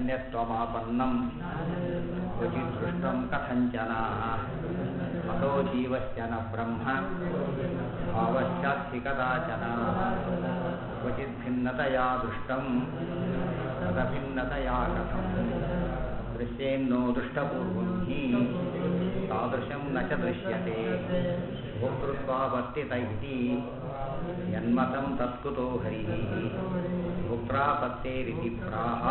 अन्यत्वमापन्नं क्वचित् दृष्टं कथञ्चन अतो जीवस्य न ब्रह्म भावश्चास्ति कदाचन क्वचिद्भिन्नतया दृष्टं तदभिन्नतया कथं दृश्येन्नो दृष्टपूर्वं हि तादृशं न च दृश्यते भोक्तृत्वावर्तित इति यन्मतं तत्कुतो हरिः भोक्त्रापत्तेरिति प्राह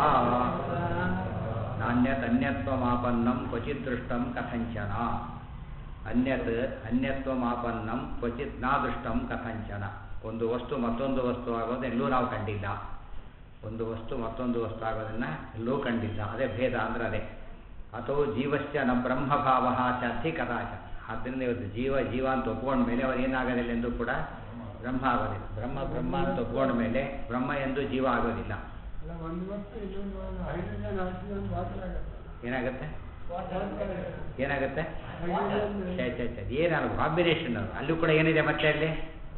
नान्यतन्यत्वमापन्नं क्वचित् दृष्टं कथञ्चन ಅನ್ಯತ್ ಅನ್ಯತ್ವಮಾಪನ್ನಂ ಕ್ವಚಿತ್ ನಾ ದೃಷ್ಟಂ ಕಥಂಚನ ಒಂದು ವಸ್ತು ಮತ್ತೊಂದು ವಸ್ತು ಆಗೋದು ಎಲ್ಲೂ ನಾವು ಕಂಡಿಲ್ಲ ಒಂದು ವಸ್ತು ಮತ್ತೊಂದು ವಸ್ತು ಆಗೋದನ್ನು ಎಲ್ಲೂ ಕಂಡಿಲ್ಲ ಅದೇ ಭೇದ ಅಂದ್ರೆ ಅದೇ ಅಥವಾ ಜೀವಶ್ಚ ನ ಬ್ರಹ್ಮಭಾವ ಚಾರ್ಥಿ ಕದಾಚ ಆದ್ದರಿಂದ ಇವತ್ತು ಜೀವ ಜೀವ ಅಂತ ಒಪ್ಕೊಂಡ ಮೇಲೆ ಅವರು ಏನಾಗೋದಿಲ್ಲ ಎಂದು ಕೂಡ ಬ್ರಹ್ಮ ಆಗೋದಿಲ್ಲ ಬ್ರಹ್ಮ ಬ್ರಹ್ಮ ಅಂತ ಒಪ್ಕೊಂಡ ಮೇಲೆ ಬ್ರಹ್ಮ ಎಂದು ಜೀವ ಆಗೋದಿಲ್ಲ ಅಲ್ಲ ಒಂದು ವಸ್ತು ಇನ್ನೊಂದು ಹೈಡ್ರೋಜನ್ ಆಕ್ಸಿಜನ್ ವಾಟರ್ ಆಗುತ್ತೆ ಏನಾಗುತ್ತೆ ಏನಾಗುತ್ತೆ ಹೈಡ್ರೋಜನ್ ಛೇ ಛೇ ಛೇ ಏನಲ್ಲ ಕಾಂಬಿನೇಷನ್ ಅದು ಅಲ್ಲೂ ಕೂಡ ಏನಿದೆ ಮತ್ತೆ ಅಲ್ಲಿ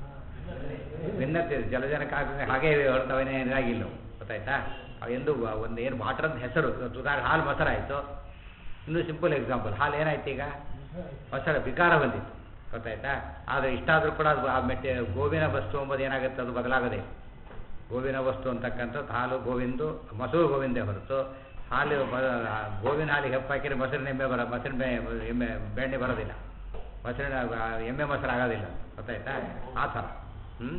ಭಿನ್ನತೆ ಇದೆ. ಜಲಜನಕ ಆಗಿದೆ ಹಾಗೆ ಹೊರತವನೇ ಏನಾಗಿಲ್ಲ ಅವು. ಗೊತ್ತಾಯ್ತಾ ಅವು ಎಂದು ಒಂದು ಏನು ವಾಟರ್ ಅಂತ ಹೆಸರು ಇವತ್ತು ಉದಾಹರಣೆ ಹಾಲು ಮೊಸರಾಯಿತು ಇನ್ನೂ ಸಿಂಪಲ್ ಎಕ್ಸಾಂಪಲ್ ಹಾಲು ಏನಾಯ್ತು ಈಗ ಮೊಸರು ವಿಕಾರ ಬಂದಿತ್ತು ಗೊತ್ತಾಯ್ತಾ ಆದರೆ ಇಷ್ಟಾದರೂ ಕೂಡ ಅದು ಆ ಮೆಟ್ಟೆ ಗೋವಿನ ವಸ್ತು ಎಂಬುದು ಏನಾಗುತ್ತೆ ಅದು ಬದಲಾಗದೆ ಗೋವಿನ ವಸ್ತು ಅಂತಕ್ಕಂಥದ್ದು ಹಾಲು ಗೋವಿಂದು ಮೊಸರು ಗೋವಿಂದೇ ಹೊರತು ಹಾಲು ಬ- ಗೋವಿನ ಹಾಲಿಗೆ ಹೆಪ್ಪು ಹಾಕಿದ್ರೆ ಮೊಸರಿನ ಎಮ್ಮೆ ಬರ ಮೊಸರಿನ ಬೆ- ಎಮ್ಮೆ ಬೆಣ್ಣೆ ಬರೋದಿಲ್ಲ ಮೊಸರಿನ ಆ, ಎಮ್ಮೆ ಮೊಸರು ಆಗೋದಿಲ್ಲ ಗೊತ್ತಾಯ್ತಾ ಆ ಥರ ಹ್ಞೂ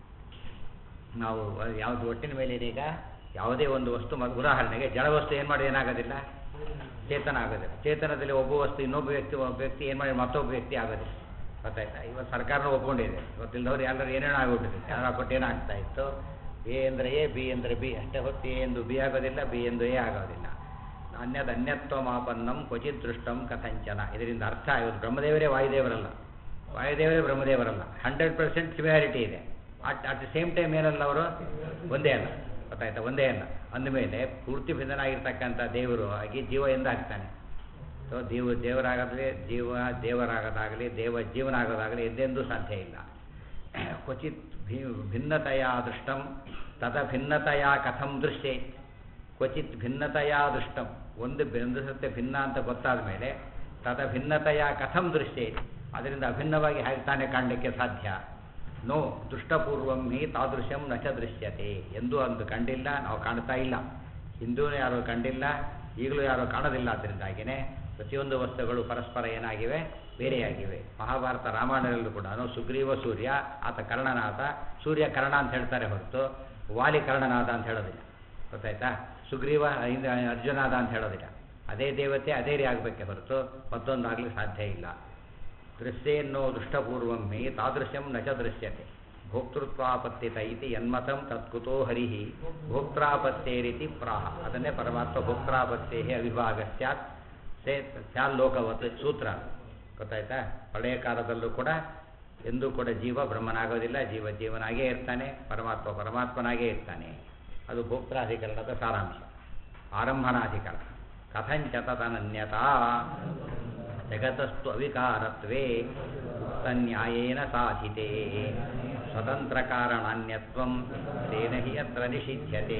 ನಾವು ಯಾವುದು ಒಟ್ಟಿನ ಮೇಲೆ ಈಗ ಯಾವುದೇ ಒಂದು ವಸ್ತು ಮ- ಉದಾಹರಣೆಗೆ ಜಡ ವಸ್ತು ಏನು ಮಾಡಿ ಏನಾಗೋದಿಲ್ಲ ಚೇತನ ಆಗೋದಿಲ್ಲ ಚೇತನದಲ್ಲಿ ಒಬ್ಬ ವಸ್ತು ಇನ್ನೊಬ್ಬ ವ್ಯಕ್ತಿ ಒಬ್ಬ ವ್ಯಕ್ತಿ ಏನು ಮಾಡಿ ಮತ್ತೊಬ್ಬ ವ್ಯಕ್ತಿ ಆಗೋದಿಲ್ಲ ಗೊತ್ತಾಯ್ತಾ ಇವತ್ತು ಸರ್ಕಾರನೂ ಒಪ್ಕೊಂಡಿದೆ ಇವತ್ತಿಲ್ಲದವ್ರು ಎಲ್ಲರೂ ಏನೇನೋ ಆಗಿಬಿಟ್ಟಿದೆ ಯಾರು ಕೊಟ್ಟು ಏನಾಗ್ತಾ ಇತ್ತು ಎ ಅಂದರೆ ಎ ಬಿ ಅಂದರೆ ಬಿ ಅಷ್ಟೇ ಹೊತ್ತು ಎ ಎಂದು ಬಿ ಆಗೋದಿಲ್ಲ ಬಿ ಎಂದು ಎ ಆಗೋದಿಲ್ಲ ಅನ್ಯದ ಅನ್ಯತ್ವ ಮಾಪನ್ನಂ ಕ್ವಚಿತ್ ದೃಷ್ಟಂ ಕಥಂಚನ ಇದರಿಂದ ಅರ್ಥ ಇವತ್ತು ಬ್ರಹ್ಮದೇವರೇ ವಾಯುದೇವರಲ್ಲ ವಾಯುದೇವರೇ ಬ್ರಹ್ಮದೇವರಲ್ಲ ಹಂಡ್ರೆಡ್ ಪರ್ಸೆಂಟ್ ಸಿಮಿಲಾರಿಟಿ ಇದೆ at at the same time ಏನಲ್ಲ ಅವರು ಒಂದೇ ಅಲ್ಲ ಗೊತ್ತಾಯ್ತಾ ಒಂದೇ ಅಲ್ಲ ಅಂದಮೇಲೆ ಪೂರ್ತಿ ಭಿನ್ನನಾಗಿರ್ತಕ್ಕಂಥ ದೇವರು ಆಗಿ ಜೀವ ಎಂದ ಆಗ್ತಾನೆ ಸೊ ದೇವ ದೇವರಾಗಲಿ ಜೀವ ದೇವರಾಗೋದಾಗಲಿ ದೇವ ಜೀವನ ಆಗೋದಾಗಲಿ ಎಂದೆಂದೂ ಸಾಧ್ಯ ಇಲ್ಲ ಕ್ವಚಿತ್ ಭಿ ಭಿನ್ನತೆಯ ದೃಷ್ಟಂ ತದ ಭಿನ್ನತೆಯ ಕಥಂ ದೃಶ್ಯೆ ಕ್ವಚಿತ್ ಭಿನ್ನತೆಯ ದೃಷ್ಟಂ ಒಂದು ಒಂದು ಸತ್ಯ ಭಿನ್ನ ಅಂತ ಗೊತ್ತಾದ ಮೇಲೆ ತದ ಭಿನ್ನತೆಯ ಕಥಂ ದೃಶ್ಯೆ ಅದರಿಂದ ಅಭಿನ್ನವಾಗಿ ಹೇಗೆ ತಾನೇ ಕಾಣಲಿಕ್ಕೆ ಸಾಧ್ಯ ನೋ ದೃಷ್ಟಪೂರ್ವಂ ಹಿ ತಾದೃಶ್ಯಂ ನ ಚ ದೃಶ್ಯತೆ ಎಂದೂ ಅಂದು ಕಂಡಿಲ್ಲ ನಾವು ಕಾಣ್ತಾ ಇಲ್ಲ ಹಿಂದೂ ಯಾರೂ ಕಂಡಿಲ್ಲ ಈಗಲೂ ಯಾರೂ ಕಾಣೋದಿಲ್ಲ ಅದರಿಂದಾಗಿಯೇ ಪ್ರತಿಯೊಂದು ವಸ್ತುಗಳು ಪರಸ್ಪರ ಏನಾಗಿವೆ ಬೇರೆಯಾಗಿವೆ ಮಹಾಭಾರತ ರಾಮಾಯಣದಲ್ಲೂ ಕೂಡ ಸುಗ್ರೀವ ಸೂರ್ಯ ಆತ ಕರ್ಣನಾಥ ಸೂರ್ಯ ಕರ್ಣ ಅಂತ ಹೇಳ್ತಾರೆ ಹೊರತು ವಾಲಿ ಕರ್ಣನಾಥ ಅಂತ ಹೇಳೋದಿಲ್ಲ ಗೊತ್ತಾಯ್ತಾ ಸುಗ್ರೀವ ಹಿಂದೆ ಅರ್ಜುನಾದ ಅಂತ ಹೇಳೋದಿಲ್ಲ ಅದೇ ದೇವತೆ ಅದೇ ರೀ ಆಗಬೇಕೆ ಹೊರತು ಮತ್ತೊಂದು ಆಗಲಿಕ್ಕೆ ಸಾಧ್ಯ ಇಲ್ಲ ದೃಶ್ಯೇನ್ನೋ ದೃಷ್ಟಪೂರ್ವಂ ಮೇ ತಾದೃಶಂ ನ ಚ ದೃಶ್ಯತೆ ಭೋಕ್ತೃತ್ವಾಪತ್ತಿತ ಇತಿ ಯನ್ಮತಂ ತತ್ಕುತೋ ಹರಿ ಭೋಕ್ತಾಪತ್ತೇರಿತಿ ಪ್ರಾಹ ಅದನ್ನೇ ಪರಮಾತ್ಮ ಭೋಕ್ತಾಪತ್ತೇ ಅವಿಭಾಗ ಸ್ಯಾತ್ ಸೇ ಸ್ಯಾಲ್ಲೋಕವತ್ ಸೂತ್ರ ಗೊತ್ತಾಯ್ತಾ ಹಳೆಯ ಕಾಲದಲ್ಲೂ ಕೂಡ ಎಂದೂ ಕೂಡ ಜೀವ ಬ್ರಹ್ಮನಾಗೋದಿಲ್ಲ ಜೀವ ಜೀವನಾಗೇ ಇರ್ತಾನೆ ಪರಮಾತ್ಮ ಪರಮಾತ್ಮನಾಗೇ ಇರ್ತಾನೆ ಅದು ಭೋಕ್ತಾಧಿಕರಣದ ಸಾರಾಂಶ ಆರಂಭನಾಧಿಕರಣ ಕಥಂಚತನನ್ಯತಾ ಜಗತಸ್ತು ಅವಿಕಾರತ್ವೇ ಉಕ್ತನ್ಯಾಯೇನ ಸಾಧಿತೆ ಸ್ವತಂತ್ರ ಕಾರಣಾನ್ಯತ್ವಂ ತೇನ ಹಿ ಅತ್ರ ನಿಷಿಧ್ಯತೆ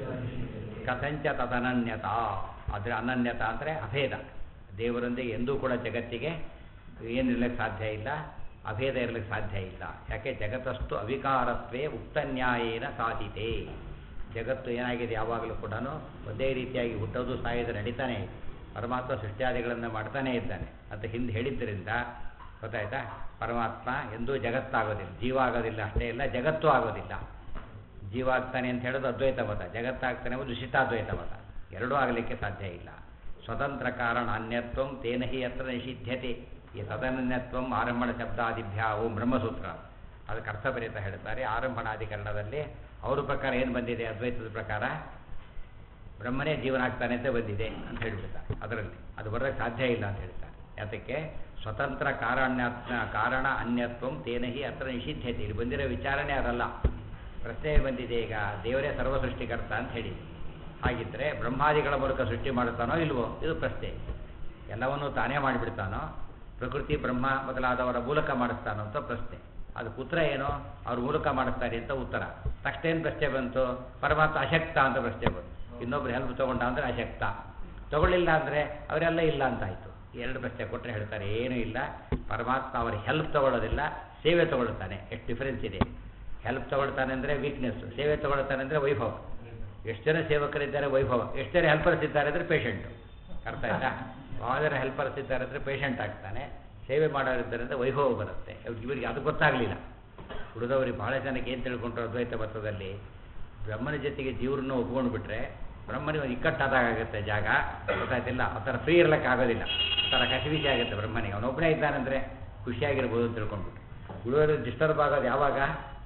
ಕಥಂಚ ತದನನ್ಯತಾ ಅದರ ಅನನ್ಯತಾ ಅಂದರೆ ಅಭೇದ ದೇವರೊಂದಿಗೆ ಎಂದೂ ಕೂಡ ಜಗತ್ತಿಗೆ ಏನಿರ್ಲಿಕ್ಕೆ ಸಾಧ್ಯ ಇಲ್ಲ ಅಭೇದ ಇರಲಿಕ್ಕೆ ಸಾಧ್ಯ ಇಲ್ಲ ಯಾಕೆ ಜಗತ್ತಷ್ಟು ಅವಿಕಾರತ್ವೇ ಉಕ್ತ ನ್ಯಾಯೇನ ಸಾಧಿತೆ ಜಗತ್ತು ಏನಾಗಿದೆ ಯಾವಾಗಲೂ ಕೂಡ ಒಂದೇ ರೀತಿಯಾಗಿ ಹುಟ್ಟೋದು ಸಾಯೋದು ನಡೀತಾನೆ ಇದೆ ಪರಮಾತ್ಮ ಸೃಷ್ಟಿಯಾದಿಗಳನ್ನು ಮಾಡ್ತಾನೇ ಇದ್ದಾನೆ ಅಂತ ಹಿಂದೆ ಹೇಳಿದ್ದರಿಂದ ಗೊತ್ತಾಯ್ತಾ ಪರಮಾತ್ಮ ಎಂದೂ ಜಗತ್ತಾಗೋದಿಲ್ಲ ಜೀವ ಆಗೋದಿಲ್ಲ ಅಷ್ಟೇ ಇಲ್ಲ ಜಗತ್ತೂ ಆಗೋದಿಲ್ಲ ಜೀವ ಆಗ್ತಾನೆ ಅಂತ ಹೇಳೋದು ಅದ್ವೈತ ಮತ ಜಗತ್ತಾಗ್ತಾನೆ ಎಂಬುದು ವಿಶಿಷ್ಟಾದ್ವೈತ ಮತ ಎರಡೂ ಆಗಲಿಕ್ಕೆ ಸಾಧ್ಯ ಇಲ್ಲ ಸ್ವತಂತ್ರ ಕಾರಣ ಅನ್ಯತ್ವಂ ತೇನ ಹಿ ಅತ್ರ ನಿಷಿಧ್ಯತೆ ಈ ತದನನ್ಯತ್ವಂ ಆರಂಭಣ ಶಬ್ದಾದಿಭ್ಯಾವು ಬ್ರಹ್ಮಸೂತ್ರ ಅದಕ್ಕೆ ಅರ್ಥಪರಿತ ಹೇಳ್ತಾರೆ ಆರಂಭಣಾಧಿಕರಣದಲ್ಲಿ ಅವ್ರ ಪ್ರಕಾರ ಏನು ಬಂದಿದೆ ಅದ್ವೈತದ ಪ್ರಕಾರ ಬ್ರಹ್ಮನೇ ಜೀವನ ಆಗ್ತಾನೆ ಅಂತ ಬಂದಿದೆ ಅಂತ ಹೇಳ್ಬಿಡ್ತಾರೆ ಅದರಲ್ಲಿ ಅದು ಬರೋಕ್ಕೆ ಸಾಧ್ಯ ಇಲ್ಲ ಅಂತ ಹೇಳ್ತಾರೆ ಯಾತಕ್ಕೆ ಸ್ವತಂತ್ರ ಕಾರಣ್ಯಾತ್ಮ ಕಾರಣ ಅನ್ಯತ್ವಂ ತೇನ ಹಿ ಅತ್ರ ನಿಷಿದ್ಧತೆ ಇಲ್ಲಿ ಬಂದಿರೋ ವಿಚಾರಣೆ ಅದಲ್ಲ ಪ್ರಶ್ನೆ ಬಂದಿದೆ ಈಗ ದೇವರೇ ಸರ್ವ ಸೃಷ್ಟಿಕರ್ತ ಅಂತ ಹೇಳಿ ಹಾಗಿದ್ರೆ ಬ್ರಹ್ಮಾದಿಗಳ ಮೂಲಕ ಸೃಷ್ಟಿ ಮಾಡುತ್ತಾನೋ ಇಲ್ವೋ ಇದು ಪ್ರಶ್ನೆ ಎಲ್ಲವನ್ನೂ ತಾನೇ ಮಾಡಿಬಿಡ್ತಾನೋ ಪ್ರಕೃತಿ ಬ್ರಹ್ಮ ಮೊದಲಾದವರ ಮೂಲಕ ಮಾಡಿಸ್ತಾನೋ ಅಂತ ಪ್ರಶ್ನೆ ಅದಕ್ಕೆ ಉತ್ತರ ಏನು ಅವ್ರ ಮೂಲಕ ಮಾಡಿಸ್ತಾರೆ ಅಂತ ಉತ್ತರ ತಕ್ಷಣ ಏನು ಪ್ರಶ್ನೆ ಬಂತು ಪರಮಾತ್ಮ ಅಶಕ್ತ ಅಂತ ಪ್ರಶ್ನೆ ಬಂತು ಇನ್ನೊಬ್ರು ಹೆಲ್ಪ್ ತೊಗೊಂಡ ಅಂದರೆ ಅಶಕ್ತ ತಗೊಳ್ಳಿಲ್ಲ ಅಂದರೆ ಅವರೆಲ್ಲ ಇಲ್ಲ ಅಂತಾಯಿತು ಎರಡು ಪ್ರಶ್ನೆ ಕೊಟ್ಟರೆ ಹೇಳ್ತಾರೆ ಏನೂ ಇಲ್ಲ ಪರಮಾತ್ಮ ಅವರ ಹೆಲ್ಪ್ ತಗೊಳ್ಳೋದಿಲ್ಲ ಸೇವೆ ತಗೊಳ್ತಾನೆ ಎಷ್ಟು ಡಿಫರೆನ್ಸ್ ಇದೆ ಹೆಲ್ಪ್ ತಗೊಳ್ತಾನೆ ಅಂದರೆ ವೀಕ್ನೆಸ್ ಸೇವೆ ತಗೊಳ್ತಾನೆ ಅಂದರೆ ವೈಭವ ಎಷ್ಟು ಜನ ಸೇವಕರಿದ್ದಾರೆ ವೈಭವ ಎಷ್ಟು ಜನ ಹೆಲ್ಪರ್ಸ್ ಇದ್ದಾರೆ ಅಂದರೆ ಪೇಷಂಟು ಅರ್ಥ ಆಯ್ತಾ ಭಾಳ ಜನ ಹೆಲ್ಪರ್ಸ್ ಇದ್ದಾರೆ ಅಂದರೆ ಪೇಷಂಟ್ ಆಗ್ತಾನೆ ಸೇವೆ ಮಾಡೋರಿದ್ದಾರೆ ಅಂದರೆ ವೈಭವ ಬರುತ್ತೆ ಇವರಿಗೆ ಅದು ಗೊತ್ತಾಗಲಿಲ್ಲ ಉಳಿದವರಿಗೆ ಭಾಳ ಜನಕ್ಕೆ ಏನು ತಿಳ್ಕೊಂಡ್ರು ಅದ್ವೈತ ಮತದಲ್ಲಿ ಬ್ರಹ್ಮನ ಜೊತೆಗೆ ಜೀವ್ರನ್ನ ಒಪ್ಕೊಂಡು ಬಿಟ್ರೆ ಬ್ರಹ್ಮನಿಗೆ ಒಂದು ಇಕ್ಕಟ್ಟಾದಾಗುತ್ತೆ ಜಾಗ ಗೊತ್ತಾಯ್ತಿಲ್ಲ ಆ ಥರ ಫ್ರೀ ಇರ್ಲಿಕ್ಕೆ ಆಗೋದಿಲ್ಲ ಆ ಥರ ಕಸಿವಿಸಿ ಆಗುತ್ತೆ ಬ್ರಹ್ಮನಿಗೆ ಅವನೊಬ್ಬನೇ ಇದ್ದಾನಂದರೆ ಖುಷಿಯಾಗಿರ್ಬೋದು ಅಂತ ತಿಳ್ಕೊಂಡ್ಬಿಟ್ಟು ಉಳಿದವರು ಡಿಸ್ಟರ್ಬ್ ಆಗೋದು ಯಾವಾಗ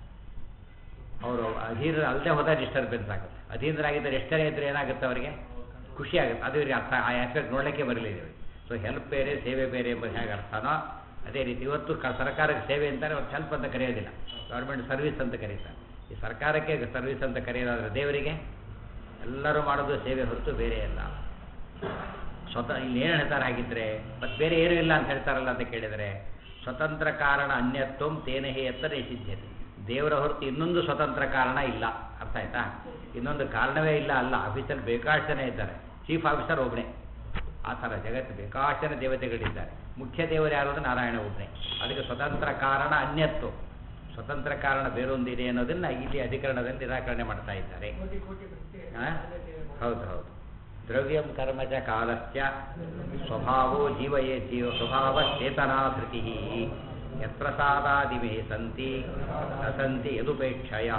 ಅವರು ಅಧೀನ ಅಲ್ಲದೆ ಹೋದ ಡಿಸ್ಟರ್ಬೆನ್ಸ್ ಆಗುತ್ತೆ ಅಧೀನರಾಗಿದ್ದರೆ ಎಷ್ಟು ಜನ ಇದ್ದರೆ ಏನಾಗುತ್ತೆ ಅವರಿಗೆ ಖುಷಿ ಆಗುತ್ತೆ ಅದು ಇವರಿಗೆ ಅರ್ಥ ಆ ಆಸ್ಪೆಕ್ಟ್ ನೋಡಲಿಕ್ಕೆ ಬರಲಿಲ್ಲ ಸೊ ಹೆಲ್ಪ್ ಬೇರೆ ಸೇವೆ ಬೇರೆ ಎಂಬುದು ಹೇಗೆ ಅರ್ಥನೋ ಅದೇ ರೀತಿ ಇವತ್ತು ಕ ಸರ್ಕಾರಕ್ಕೆ ಸೇವೆ ಅಂತಾರೆ ಅವ್ರು ಹೆಲ್ಪ್ ಅಂತ ಕರೆಯೋದಿಲ್ಲ ಗೌರ್ಮೆಂಟ್ ಸರ್ವಿಸ್ ಅಂತ ಕರೀತಾರೆ ಈ ಸರ್ಕಾರಕ್ಕೆ ಸರ್ವಿಸ್ ಅಂತ ಕರೆಯೋದಾದ್ರೆ ದೇವರಿಗೆ ಎಲ್ಲರೂ ಮಾಡೋದು ಸೇವೆ ಹೊರತು ಬೇರೆ ಅಲ್ಲ ಸ್ವತಃ ಇಲ್ಲಿ ಏನು ಹೇಳ್ತಾರೆ ಹಾಗಿದ್ರೆ ಮತ್ತೆ ಬೇರೆ ಏನೂ ಇಲ್ಲ ಅಂತ ಹೇಳ್ತಾರಲ್ಲ ಅಂತ ಕೇಳಿದರೆ ಸ್ವತಂತ್ರ ಕಾರಣ ಅನ್ಯತ್ವಂ ತೇನಹಿ ಎತ್ತ ನಿಷಿದ್ಧತೆ ದೇವರ ಹೊರತು ಇನ್ನೊಂದು ಸ್ವತಂತ್ರ ಕಾರಣ ಇಲ್ಲ ಅರ್ಥ ಆಯ್ತಾ ಇನ್ನೊಂದು ಕಾರಣವೇ ಇಲ್ಲ ಅಲ್ಲ ಆಫೀಸಲ್ಲಿ ಬೇಕಾಷ್ಟು ಜನ ಇದ್ದಾರೆ ಚೀಫ್ ಆಫೀಸರ್ ಒಬ್ಬನೇ ಆ ಥರ ಜಗತ್ತು ಬೇಕಾಷ್ಟು ಜನ ದೇವತೆಗಳಿದ್ದಾರೆ ಮುಖ್ಯ ದೇವರು ಯಾರು ಅಂದ್ರೆ ನಾರಾಯಣ ಒಬ್ಬನೇ ಅದಕ್ಕೆ ಸ್ವತಂತ್ರ ಕಾರಣ ಅನ್ಯತ್ವ ಸ್ವತಂತ್ರ ಕಾರಣ ಬೇರೊಂದಿದೆ ಅನ್ನೋದನ್ನು ಇಲ್ಲಿ ಅಧಿಕರಣದಲ್ಲಿ ನಿರಾಕರಣೆ ಮಾಡ್ತಾ ಇದ್ದಾರೆ ಕೋಟಿ ಕೋಟಿ ಪ್ರತ್ಯಯ ಆ? ಹೌದು ಹೌದು ದ್ರವ್ಯಂ ಕರ್ಮ ಚ ಕಾಲಶ್ಚ ಸ್ವಭಾವೋ ಜೀವಯೇ ಜೀವ ಸ್ವಭಾವ ಚೇತನಾಧೃತಿ ಯತ್ಪ್ರಸಾದಾದಿಮೇ ಸಂತಿ ನ ಸಂತಿ ಯದುಪೇಕ್ಷಯ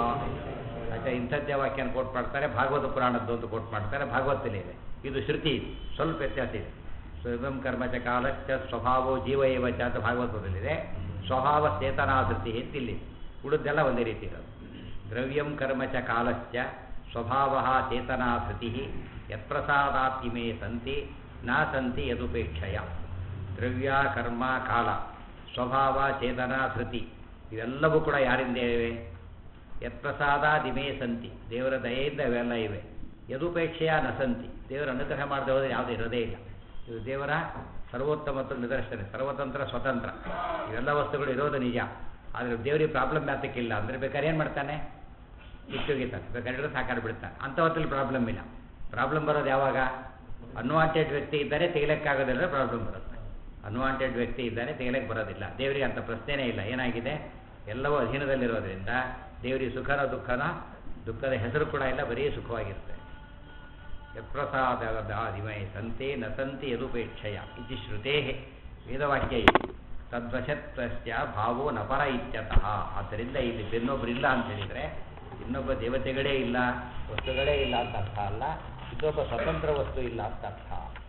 ಆಚೆ ಇಂಥದ್ದೇ ವಾಕ್ಯನ ಕೋಟ್ ಮಾಡ್ತಾರೆ ಭಾಗವತ ಪುರಾಣದ್ದು ಅಂತ ಕೋಟ್ ಮಾಡ್ತಾರೆ ಭಾಗವತದಲ್ಲಿ ಇದೆ ಇದು ಶ್ರುತಿ ಇದೆ ಸ್ವಲ್ಪ ವ್ಯತ್ಯಾಸ ಇದೆ ಸ್ವಯಂ ಕರ್ಮ ಚ ಕಾಲಶ್ಚ ಸ್ವಭಾವೋ ಜೀವ ಏವ ಚ ಅಂತ ಭಾಗವತದಲ್ಲಿದೆ ಸ್ವಭಾವ ಚೇತನಾಧೃತಿ ಅಂತಿಲ್ಲಿ ಉಳಿದೆಲ್ಲ ಒಂದೇ ರೀತಿ ಇರೋದು ದ್ರವ್ಯಂ ಕರ್ಮ ಚ ಕಾಲಶ್ಚ ಸ್ವಭಾವ ಚೇತನಾಧೃತಿ ಯತ್ಪ್ರಸಾದಾತ್ಮೇ ಸಂತಿ ನ ಸಂತಿ ಯದುಪೇಕ್ಷಯ ದ್ರವ್ಯ ಕರ್ಮ ಕಾಲ ಸ್ವಭಾವ ಚೇತನ ಧೃತಿ ಇವೆಲ್ಲವೂ ಕೂಡ ಯಾರಿಂದ ಇವೆ ಯತ್ಪ್ರಸಾದಾದಿಮೇ ಸಂತಿ ದೇವರ ದಯೆಯಿಂದ ಇವೆಲ್ಲ ಇವೆ ಯದುಪೇಕ್ಷೆಯ ನ ಸಂತಿ ದೇವರ ಅನುಗ್ರಹ ಮಾಡದೆ ಹೋದರೆ ಯಾವುದೂ ಇರೋದೇ ಇಲ್ಲ ಇದು ದೇವರ ಸರ್ವೋತ್ತಮತ್ವ ನಿದರ್ಶನ ಸರ್ವತಂತ್ರ ಸ್ವತಂತ್ರ ಇವೆಲ್ಲ ವಸ್ತುಗಳು ಇರೋದು ನಿಜ ಆದರೆ ದೇವರಿಗೆ ಪ್ರಾಬ್ಲಮ್ ಯಾತಕ್ಕಿಲ್ಲ ಅಂದರೆ ಬೇಕಾದ್ರೆ ಏನು ಮಾಡ್ತಾನೆ ಇಷ್ಟೋಗಿತಾನೆ ಬೇಕಾದ್ರೆ ಸಾಕಾರ ಬಿಡ್ತಾನೆ ಅಂಥ ಹೊತ್ತಲ್ಲಿ ಪ್ರಾಬ್ಲಮ್ ಇಲ್ಲ ಪ್ರಾಬ್ಲಮ್ ಬರೋದು ಯಾವಾಗ ಅನ್ವಾಂಟೆಡ್ ವ್ಯಕ್ತಿ ಇದ್ದರೆ ತೆಗಿಲಿಕ್ಕಾಗೋದಿಲ್ಲ ಪ್ರಾಬ್ಲಮ್ ಬರುತ್ತೆ ಅನ್ವಾಂಟೆಡ್ ವ್ಯಕ್ತಿ ಇದ್ದರೆ ತೆಗಿಲಿಕ್ಕೆ ಬರೋದಿಲ್ಲ ದೇವರಿಗೆ ಅಂಥ ಪ್ರಶ್ನೆನೇ ಇಲ್ಲ ಏನಾಗಿದೆ ಎಲ್ಲವೂ ಅಧೀನದಲ್ಲಿರೋದ್ರಿಂದ ದೇವರಿಗೆ ಸುಖನ ದುಃಖನ ದುಃಖದ ಹೆಸರು ಕೂಡ ಇಲ್ಲ ಬರೀ ಸುಖವಾಗಿರುತ್ತೆ ಯತ್ಪ್ರಸಾದಾದಿಮೇ ಸಂತೆ ನ ಸಂತಿ ಯದುಪೇಕ್ಷಯ ಇತಿ ಶ್ರುತೇ ವೇದವಾಕ್ಯ ಇದೆ ತದ್ವಶತ್ವಸ್ಯ ಭಾವೋ ನಪರ ಇತ್ಯತಃ ಆದ್ದರಿಂದ ಇಲ್ಲಿ ಇನ್ನೊಬ್ಬರಿಲ್ಲ ಅಂತ ಹೇಳಿದರೆ ಇನ್ನೊಬ್ಬ ದೇವತೆಗಳೇ ಇಲ್ಲ ವಸ್ತುಗಳೇ ಇಲ್ಲ ಅಂತ ಅರ್ಥ ಅಲ್ಲ ಇನ್ನೊಬ್ಬ ಸ್ವತಂತ್ರ ವಸ್ತು ಇಲ್ಲ ಅಂತ ಅರ್ಥ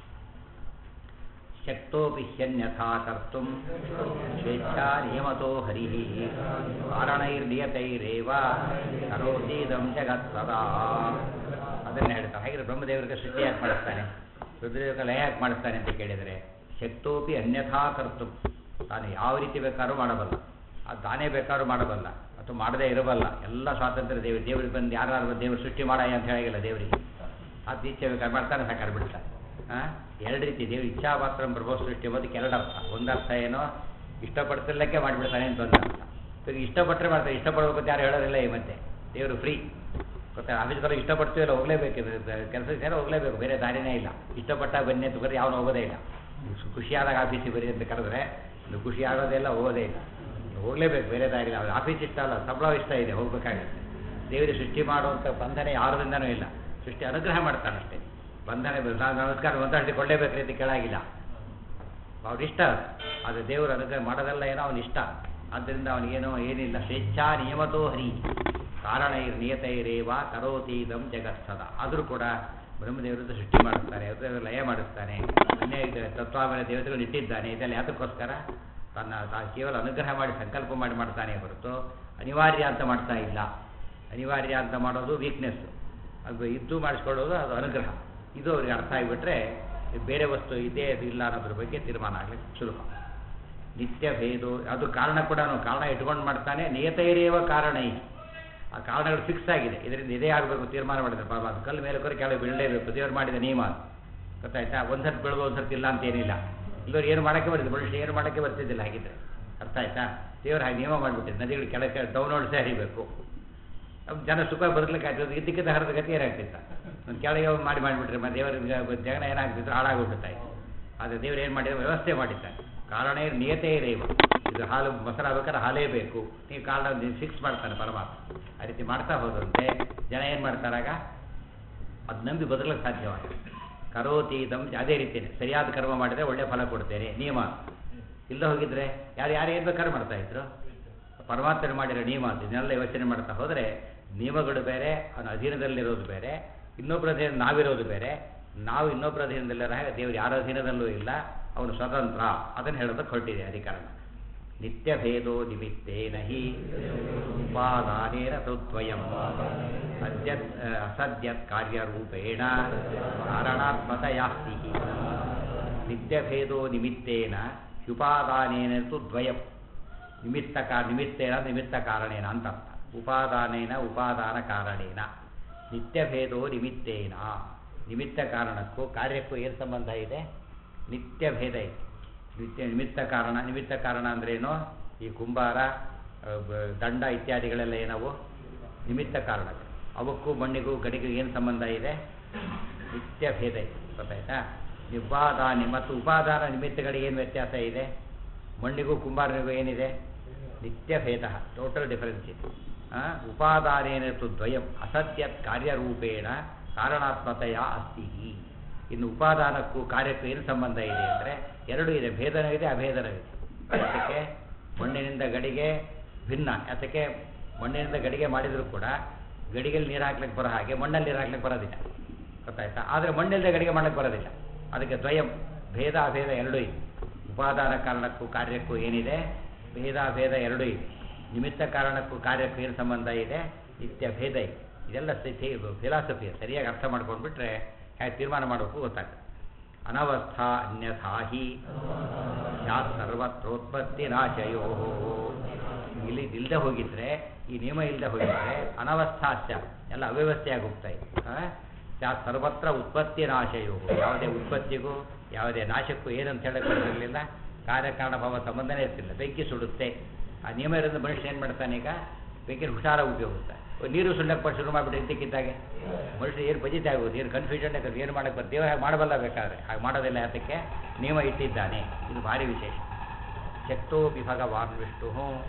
ಶಕ್ತೋಪಿ ಹ್ಯನ್ಯಥಾ ಕರ್ತು ಸ್ವೇಚ್ಛಾ ನಿಯಮತೋ ಹರಿ ಕಾರಣೈರ್ನಿಯತೈರೇವ ಕರೋತೀದಂ ಜಗತ್ ಸದಾ ಅದನ್ನು ಹೇಳ್ತಾರೆ ಹಾಗೆ ಬ್ರಹ್ಮದೇವರಿಗೆ ಸೃಷ್ಟಿ ಯಾಕೆ ಮಾಡಿಸ್ತಾನೆ ರುದ್ರದೇವಕ್ಕೆ ಲಯ ಯಾಕೆ ಮಾಡಿಸ್ತಾನೆ ಅಂತ ಕೇಳಿದರೆ ಶಕ್ತೋಪಿ ಅನ್ಯಥಾ ಕರ್ತು ತಾನು ಯಾವ ರೀತಿ ಬೇಕಾದ್ರೂ ಮಾಡಬಲ್ಲ ಅದು ತಾನೇ ಬೇಕಾದ್ರೂ ಮಾಡಬಲ್ಲ ಅಥವಾ ಮಾಡದೇ ಇರಬಲ್ಲ ಎಲ್ಲ ಸ್ವಾತಂತ್ರ್ಯ ದೇವರು ದೇವರಿಗೆ ಬಂದು ಯಾರು ದೇವರು ಸೃಷ್ಟಿ ಮಾಡಾಯ ಅಂತ ಹೇಳಿಲ್ಲ ದೇವರಿಗೆ ಅದು ಇಚ್ಛೆ ಬೇಕಾದ್ರೆ ಮಾಡ್ತಾನೆ ಸಾಕಾರ ಬಿಡ್ತಾನೆ ಹಾಂ ಎರಡು ರೀತಿ ದೇವರು ಇಚ್ಛಾ ಮಾತ್ರ ಪ್ರಭೋ ಸೃಷ್ಟಿ ಎಂಬುದಕ್ಕೆ ಎರಡು ಅರ್ಥ ಒಂದು ಅರ್ಥ ಏನೋ ಇಷ್ಟಪಡ್ತಿಲ್ಲಕ್ಕೆ ಮಾಡಿಬಿಡ್ತಾನೆ ಅಂತ ಒಂದು ಅರ್ಥ ಇವಾಗ ಇಷ್ಟಪಟ್ಟರೆ ಮಾಡ್ತಾರೆ ಇಷ್ಟಪಡಬೇಕು ಅಂತ ಯಾರು ಹೇಳೋದಿಲ್ಲ ಈ ಮಧ್ಯೆ ದೇವರು ಫ್ರೀ ಗೊತ್ತಾ ಆಫೀಸ್ಗಳು ಇಷ್ಟಪಡ್ತೀವಲ್ಲ ಹೋಗಲೇಬೇಕು ಕೆಲಸಕ್ಕೆ ಸೇರೋ ಹೋಗಲೇಬೇಕು ಬೇರೆ ದಾರಿನೇ ಇಲ್ಲ ಇಷ್ಟಪಟ್ಟಾಗ ಬನ್ನಿ ಅಂತ ಬರೀ ಅವನು ಹೋಗೋದೇ ಇಲ್ಲ ಖುಷಿ- ಖುಷಿಯಾದಾಗ ಆಫೀಸಿಗೆ ಬರಿ ಅಂತ ಕರೆದ್ರೆ ಇದು ಖುಷಿ ಆಗೋದೇ ಇಲ್ಲ ಹೋಗೋದೇ ಇಲ್ಲ ಹೋಗಲೇಬೇಕು ಬೇರೆ ದಾರಿ ಇಲ್ಲ ಅವ್ರ ಆಫೀಸ್ ಇಷ್ಟ ಅಲ್ಲ ಸಂಬಳ ಇಷ್ಟ ಇದೆ ಹೋಗ್ಬೇಕಾಗತ್ತೆ ದೇವರಿಗೆ ಸೃಷ್ಟಿ ಮಾಡುವಂಥ ಬಂಧನ ಯಾರಿಂದನೂ ಇಲ್ಲ ಸೃಷ್ಟಿ ಅನುಗ್ರಹ ಮಾಡ್ತಾನಷ್ಟೇ ಬಂಧನ ಬ- ನಾನು ನಮಸ್ಕಾರ ಒಂದಷ್ಟು ಕೊಳ್ಳೇಬೇಕ್ರಿ ಅಂತ ಕೇಳಾಗಿಲ್ಲ ಅವ್ರ ಇಷ್ಟ ಅದು ದೇವರು ಅನುಗ್ರಹ ಮಾಡೋದಲ್ಲ ಏನೋ ಅವನ ಇಷ್ಟ ಆದ್ದರಿಂದ ಅವನಿಗೇನೋ ಏನಿಲ್ಲ ಸ್ವೇಚ್ಛಾ ನಿಯಮತೋ ಹರಿ ಕಾರಣ ಇರ್ ನಿಯತೈರೇವ ಕರೋತೀದಂ ಜಗತ್ಸದ ಆದರೂ ಕೂಡ ಬ್ರಹ್ಮದೇವರದ್ದು ಸೃಷ್ಟಿ ಮಾಡಿಸ್ತಾನೆ ಅದರ ಲಯ ಮಾಡಿಸ್ತಾನೆ ಅನ್ಯ ಇದು ತತ್ವಾಮನ ದೇವತೆಗಳು ಇಟ್ಟಿದ್ದಾನೆ ಇದೆಲ್ಲ ಯಾತಕ್ಕೋಸ್ಕರ ತನ್ನ ತಾ- ಕೇವಲ ಅನುಗ್ರಹ ಮಾಡಿ ಸಂಕಲ್ಪ ಮಾಡಿ ಮಾಡ್ತಾನೆ ಹೊರತು ಅನಿವಾರ್ಯ ಅಂತ ಮಾಡ್ತಾ ಇಲ್ಲ ಅನಿವಾರ್ಯ ಅಂತ ಮಾಡೋದು ವೀಕ್ನೆಸ್ಸು ಅದು ಇದ್ದು ಮಾಡಿಸ್ಕೊಳ್ಳೋದು ಅದು ಅನುಗ್ರಹ ಇದು ಅವ್ರಿಗೆ ಅರ್ಥ ಆಗಿಬಿಟ್ರೆ ಬೇರೆ ವಸ್ತು ಇದೇ ಇಲ್ಲ ಅನ್ನೋದ್ರ ಬಗ್ಗೆ ತೀರ್ಮಾನ ಆಗ್ಲಿಕ್ಕೆ ಸುಲಭ ನಿತ್ಯ ಭೇದು ಅದು ಕಾರಣ ಕೂಡ ಕಾರಣ ಇಟ್ಕೊಂಡು ಮಾಡ್ತಾನೆ ನಿಯತೈರೇವ ಕಾರಣ ಈ ಆ ಕಾರಣಗಳು ಫಿಕ್ಸ್ ಆಗಿದೆ ಇದರಿಂದ ಇದೇ ಆಗಬೇಕು ತೀರ್ಮಾನ ಮಾಡಿದ್ರೆ ಪಾಪ ಅದು ಕಲ್ಲು ಮೇಲೆ ಕೊರೆ ಕೆಳಗೆ ಬೀಳಲೇಬೇಕು ದೇವರು ಮಾಡಿದ ನಿಯಮ ಅದು. ಗೊತ್ತಾಯ್ತಾ ಒಂದು ಸರ್ತಿ ಬೀಳೋದು ಒಂದು ಸರ್ತಿ ಇಲ್ಲ ಅಂತ ಏನಿಲ್ಲ ಇಲ್ಲವ್ರು ಏನು ಮಾಡೋಕ್ಕೆ ಬರ್ತಿದ್ದು ಮನುಷ್ಯ ಏನು ಮಾಡೋಕ್ಕೆ ಬರ್ತಿದ್ದಿಲ್ಲ ಹಾಗಿದ್ರೆ ಅರ್ಥ ಆಯ್ತಾ ದೇವರು ಹಾಗೆ ನಿಯಮ ಮಾಡಿಬಿಟ್ಟಿದ್ದು ನದಿಗಳು ಕೆಳಗೆ ಡೌನ್ ಹೊಡಿಸೇ ಹರಿಬೇಕು ನಮ್ಮ ಜನ ಸುಖ ಬದುಕಲಿಕ್ಕೆ ಆಗ್ತದೆ ಇದ್ದಕ್ಕಿದ್ದ ಹರಿದ ಗತಿ ಏನಾಗ್ತಿತ್ತ ಒಂದು ಕೆಳಗೆ ಹೋಗಿ ಮಾಡಿ ಮಾಡಿಬಿಟ್ರೆ ಮತ್ತೆ ದೇವರಿಗೆ ಜಗನ ಏನಾಗ್ತಿತ್ತು ಹಾಳಾಗ್ಬಿಡ್ತಾ ಇತ್ತು ಆದರೆ ದೇವರು ಏನು ಮಾಡಿದ್ರೆ ವ್ಯವಸ್ಥೆ ಮಾಡಿದ್ದಾರೆ ಕಾರಣ ಏನು ನಿಯತೆ ಇದೆ ಇವ ಇದು ಹಾಲು ಮೊಸರಾಗಬೇಕಾದ್ರೆ ಹಾಲೇ ಬೇಕು ನೀವು ಕಾರಣ ಫಿಕ್ಸ್ ಮಾಡ್ತಾನೆ ಪರಮಾತ್ಮ ಆ ರೀತಿ ಮಾಡ್ತಾ ಹೋದಂತೆ ಜನ ಏನು ಮಾಡ್ತಾರಾಗ ಅದು ನಂಬಿ ಬದಲಕ್ಕೆ ಸಾಧ್ಯವಾಗಿ ಕರೋತಿ ದಂ ಅದೇ ರೀತಿಯೇ ಸರಿಯಾದ ಕರ್ಮ ಮಾಡಿದರೆ ಒಳ್ಳೆ ಫಲ ಕೊಡ್ತೇನೆ ನಿಯಮ ಇಲ್ಲ ಹೋಗಿದ್ರೆ ಯಾರು ಯಾರು ಏನು ಬೇಕಾದ್ರೂ ಮಾಡ್ತಾ ಇದ್ರು ಪರಮಾತ್ಮರು ಮಾಡಿರೋ ನಿಯಮ ಅಂತ ಇದನ್ನೆಲ್ಲ ಯೋಚನೆ ಮಾಡ್ತಾ ಹೋದರೆ ನಿಯಮಗಳು ಬೇರೆ ಅವನ ಅಧೀನದಲ್ಲಿರೋದು ಬೇರೆ ಇನ್ನೊಬ್ಬರ ಅಧೀನ ನಾವಿರೋದು ಬೇರೆ ನಾವು ಇನ್ನೊಬ್ಬರ ಅಧೀನದಲ್ಲಿರೋ ಹಾಗೆ ದೇವರು ಯಾರ ಅಧೀನದಲ್ಲೂ ಇಲ್ಲ ಅವನು ಸ್ವತಂತ್ರ ಅದನ್ನು ಹೇಳೋದಕ್ಕೆ ಹೊರಟಿದೆ ಅಧಿಕರಣ ನಿತ್ಯ ಭೇದೋ ನಿಮಿತ್ತೇನ ಹಿ ಉಪಾದಾನೇನ ತದ್ವಯಂ ಅದ್ಯತ್ ಅಸದ್ಯತ್ ಕಾರ್ಯರೂಪೇಣ ಕಾರಣಾತ್ಮತಯಾಸ್ತಿ ನಿತ್ಯಭೇದೋ ನಿಮಿತ್ತೇನ ಹ್ಯುಪಾದಾನೇನ ತು ದ್ವಯಂ ನಿಮಿತ್ತ ಕಾ ನಿಮಿತ್ತೇನ ನಿಮಿತ್ತ ಕಾರಣೇನ ಅಂತ ಅರ್ಥ ಉಪಾದಾನೇನ ಉಪಾದಾನ ಕಾರಣೇನ ನಿತ್ಯಭೇದೋ ನಿಮಿತ್ತೇನ ನಿಮಿತ್ತ ಕಾರಣಕ್ಕೂ ಕಾರ್ಯಕ್ಕೂ ಏನು ಸಂಬಂಧ ಇದೆ ನಿತ್ಯ ಭೇದ ಇದೆ ನಿತ್ಯ ನಿಮಿತ್ತ ಕಾರಣ ನಿಮಿತ್ತ ಕಾರಣ ಅಂದ್ರೇನು ಈ ಕುಂಬಾರ ಆ, ಬ- ದಂಡ ಇತ್ಯಾದಿಗಳೆಲ್ಲ ಏನವು ನಿಮಿತ್ತ ಕಾರಣ ಅವಕ್ಕೂ ಮಣ್ಣಿಗೂ ಗಡಿಗೂ ಏನು ಸಂಬಂಧ ಇದೆ ನಿತ್ಯ ಭೇದ ಇದೆ ಗೊತ್ತಾಯ್ತಾ ಉಪಾದಾನಿ ಮತ್ತು ಉಪಾದಾನ ನಿಮಿತ್ತಗಳಿಗೆ ಏನು ವ್ಯತ್ಯಾಸ ಇದೆ ಮಣ್ಣಿಗೂ ಕುಂಬಾರನಿಗೂ ಏನಿದೆ ನಿತ್ಯ ಭೇದ ಟೋಟಲ್ ಡಿಫರೆನ್ಸ್ ಇದೆ ಆ, ಉಪಾದಾನೇನತು ದ್ವಯಂ ಅಸತ್ಯತ್ ಕಾರ್ಯರೂಪೇಣ ಕಾರಣಾತ್ಮತೆಯ ಅಸ್ತಿ ಇನ್ನು ಉಪಾದಾನಕ್ಕೂ ಕಾರ್ಯಕ್ಕೂ ಏನು ಸಂಬಂಧ ಇದೆ ಅಂದರೆ ಎರಡು ಇದೆ ಭೇದನೂ ಇದೆ ಅಭೇದನೂ ಇದೆ ಅದಕ್ಕೆ ಮಣ್ಣಿನಿಂದ ಗಡಿಗೆ ಭಿನ್ನ ಅದಕ್ಕೆ ಮಣ್ಣಿನಿಂದ ಗಡಿಗೆ ಮಾಡಿದರೂ ಕೂಡ ಗಡಿಗೆಲ್ಲಿ ನೀರು ಹಾಕ್ಲಿಕ್ಕೆ ಬರೋ ಹಾಗೆ ಮಣ್ಣಲ್ಲಿ ನೀರು ಹಾಕ್ಲಿಕ್ಕೆ ಬರೋದಿಲ್ಲ ಗೊತ್ತಾಯ್ತಾ ಆದರೆ ಮಣ್ಣಿಲ್ಲದೆ ಗಡಿಗೆ ಮಾಡ್ಲಿಕ್ಕೆ ಬರೋದಿಲ್ಲ ಅದಕ್ಕೆ ದ್ವಯಂ ಭೇದ ಅಭೇದ ಎರಡೂ ಇದೆ ಉಪಾದಾನ ಕಾರಣಕ್ಕೂ ಕಾರ್ಯಕ್ಕೂ ಏನಿದೆ ಭೇದ ಭೇದ ಎರಡೂ ಇದೆ ನಿಮಿತ್ತ ಕಾರಣಕ್ಕೂ ಕಾರ್ಯಕ್ಕೂ ಏನು ಸಂಬಂಧ ಇದೆ ನಿತ್ಯ ಭೇದ ಇದೆ ಇದೆಲ್ಲ ಫಿಲಾಸಫಿ ಸರಿಯಾಗಿ ಅರ್ಥ ಮಾಡ್ಕೊಂಡ್ಬಿಟ್ರೆ ಹೇಗೆ ತೀರ್ಮಾನ ಮಾಡಬೇಕು ಗೊತ್ತಾಗ್ತದೆ ಅನವಸ್ಥಾ ಅನ್ಯಥಾ ಹಿ ಯಾತ್ ಸರ್ವತ್ರೋತ್ಪತ್ತಿ ನಾಶಯೋ ಇಲ್ಲಿ ಇಲ್ಲದೆ ಹೋಗಿದ್ರೆ ಈ ನಿಯಮ ಇಲ್ಲದೆ ಹೋಗಿದ್ರೆ ಅನವಸ್ಥಾಶ್ಚ ಎಲ್ಲ ಅವ್ಯವಸ್ಥೆಯಾಗಿ ಹೋಗ್ತಾ ಇದೆ ಆ? ಯಾತ್ ಸರ್ವತ್ರ ಉತ್ಪತ್ತಿ ನಾಶಯೋ ಯಾವುದೇ ಉತ್ಪತ್ತಿಗೂ ಯಾವುದೇ ನಾಶಕ್ಕೂ ಏನಂತ ಹೇಳಕ್ಕೆ ಬರಲಿಲ್ಲ ಕಾರ್ಯಕಾರಣ ಭಾವ ಸಂಬಂಧನೇ ಇರ್ತಿಲ್ಲ ಬೆಂಕಿ ಸುಡುತ್ತೆ ಆ ನಿಯಮ ಇರೋದು ಮನುಷ್ಯ ಏನು ಮಾಡ್ತಾನೆ ಈಗ ಬೆಂಕಿನ ಹುಷಾರಾಗಿ ಉಪಯೋಗಿಸ್ತಾನೆ ನೀರು ಸುಳ್ಳಕ್ಕೆ ಶುರು ಮಾಡಿಬಿಟ್ಟು ಇದ್ದಕ್ಕಿದ್ದಾಗೆ ಮನುಷ್ಯ ಏನು ಬಜಿತೆ ಆಗೋದು ಏನು ಕನ್ಫ್ಯೂಷನ್ ಆಗೋದು ಏನು ಮಾಡಕ್ಕೆ ಬರ್ ದೇವ ಹಾಗೆ ಮಾಡಬಲ್ಲ ಬೇಕಾದ್ರೆ ಹಾಗೆ ಮಾಡೋದಿಲ್ಲ ಅದಕ್ಕೆ ನಿಯಮ ಇಟ್ಟಿದ್ದಾನೆ ಇದು ಭಾರಿ ವಿಶೇಷ ಶಕ್ತೋಪಿ ಭಗವಾನ್ ವಿಷ್ಣು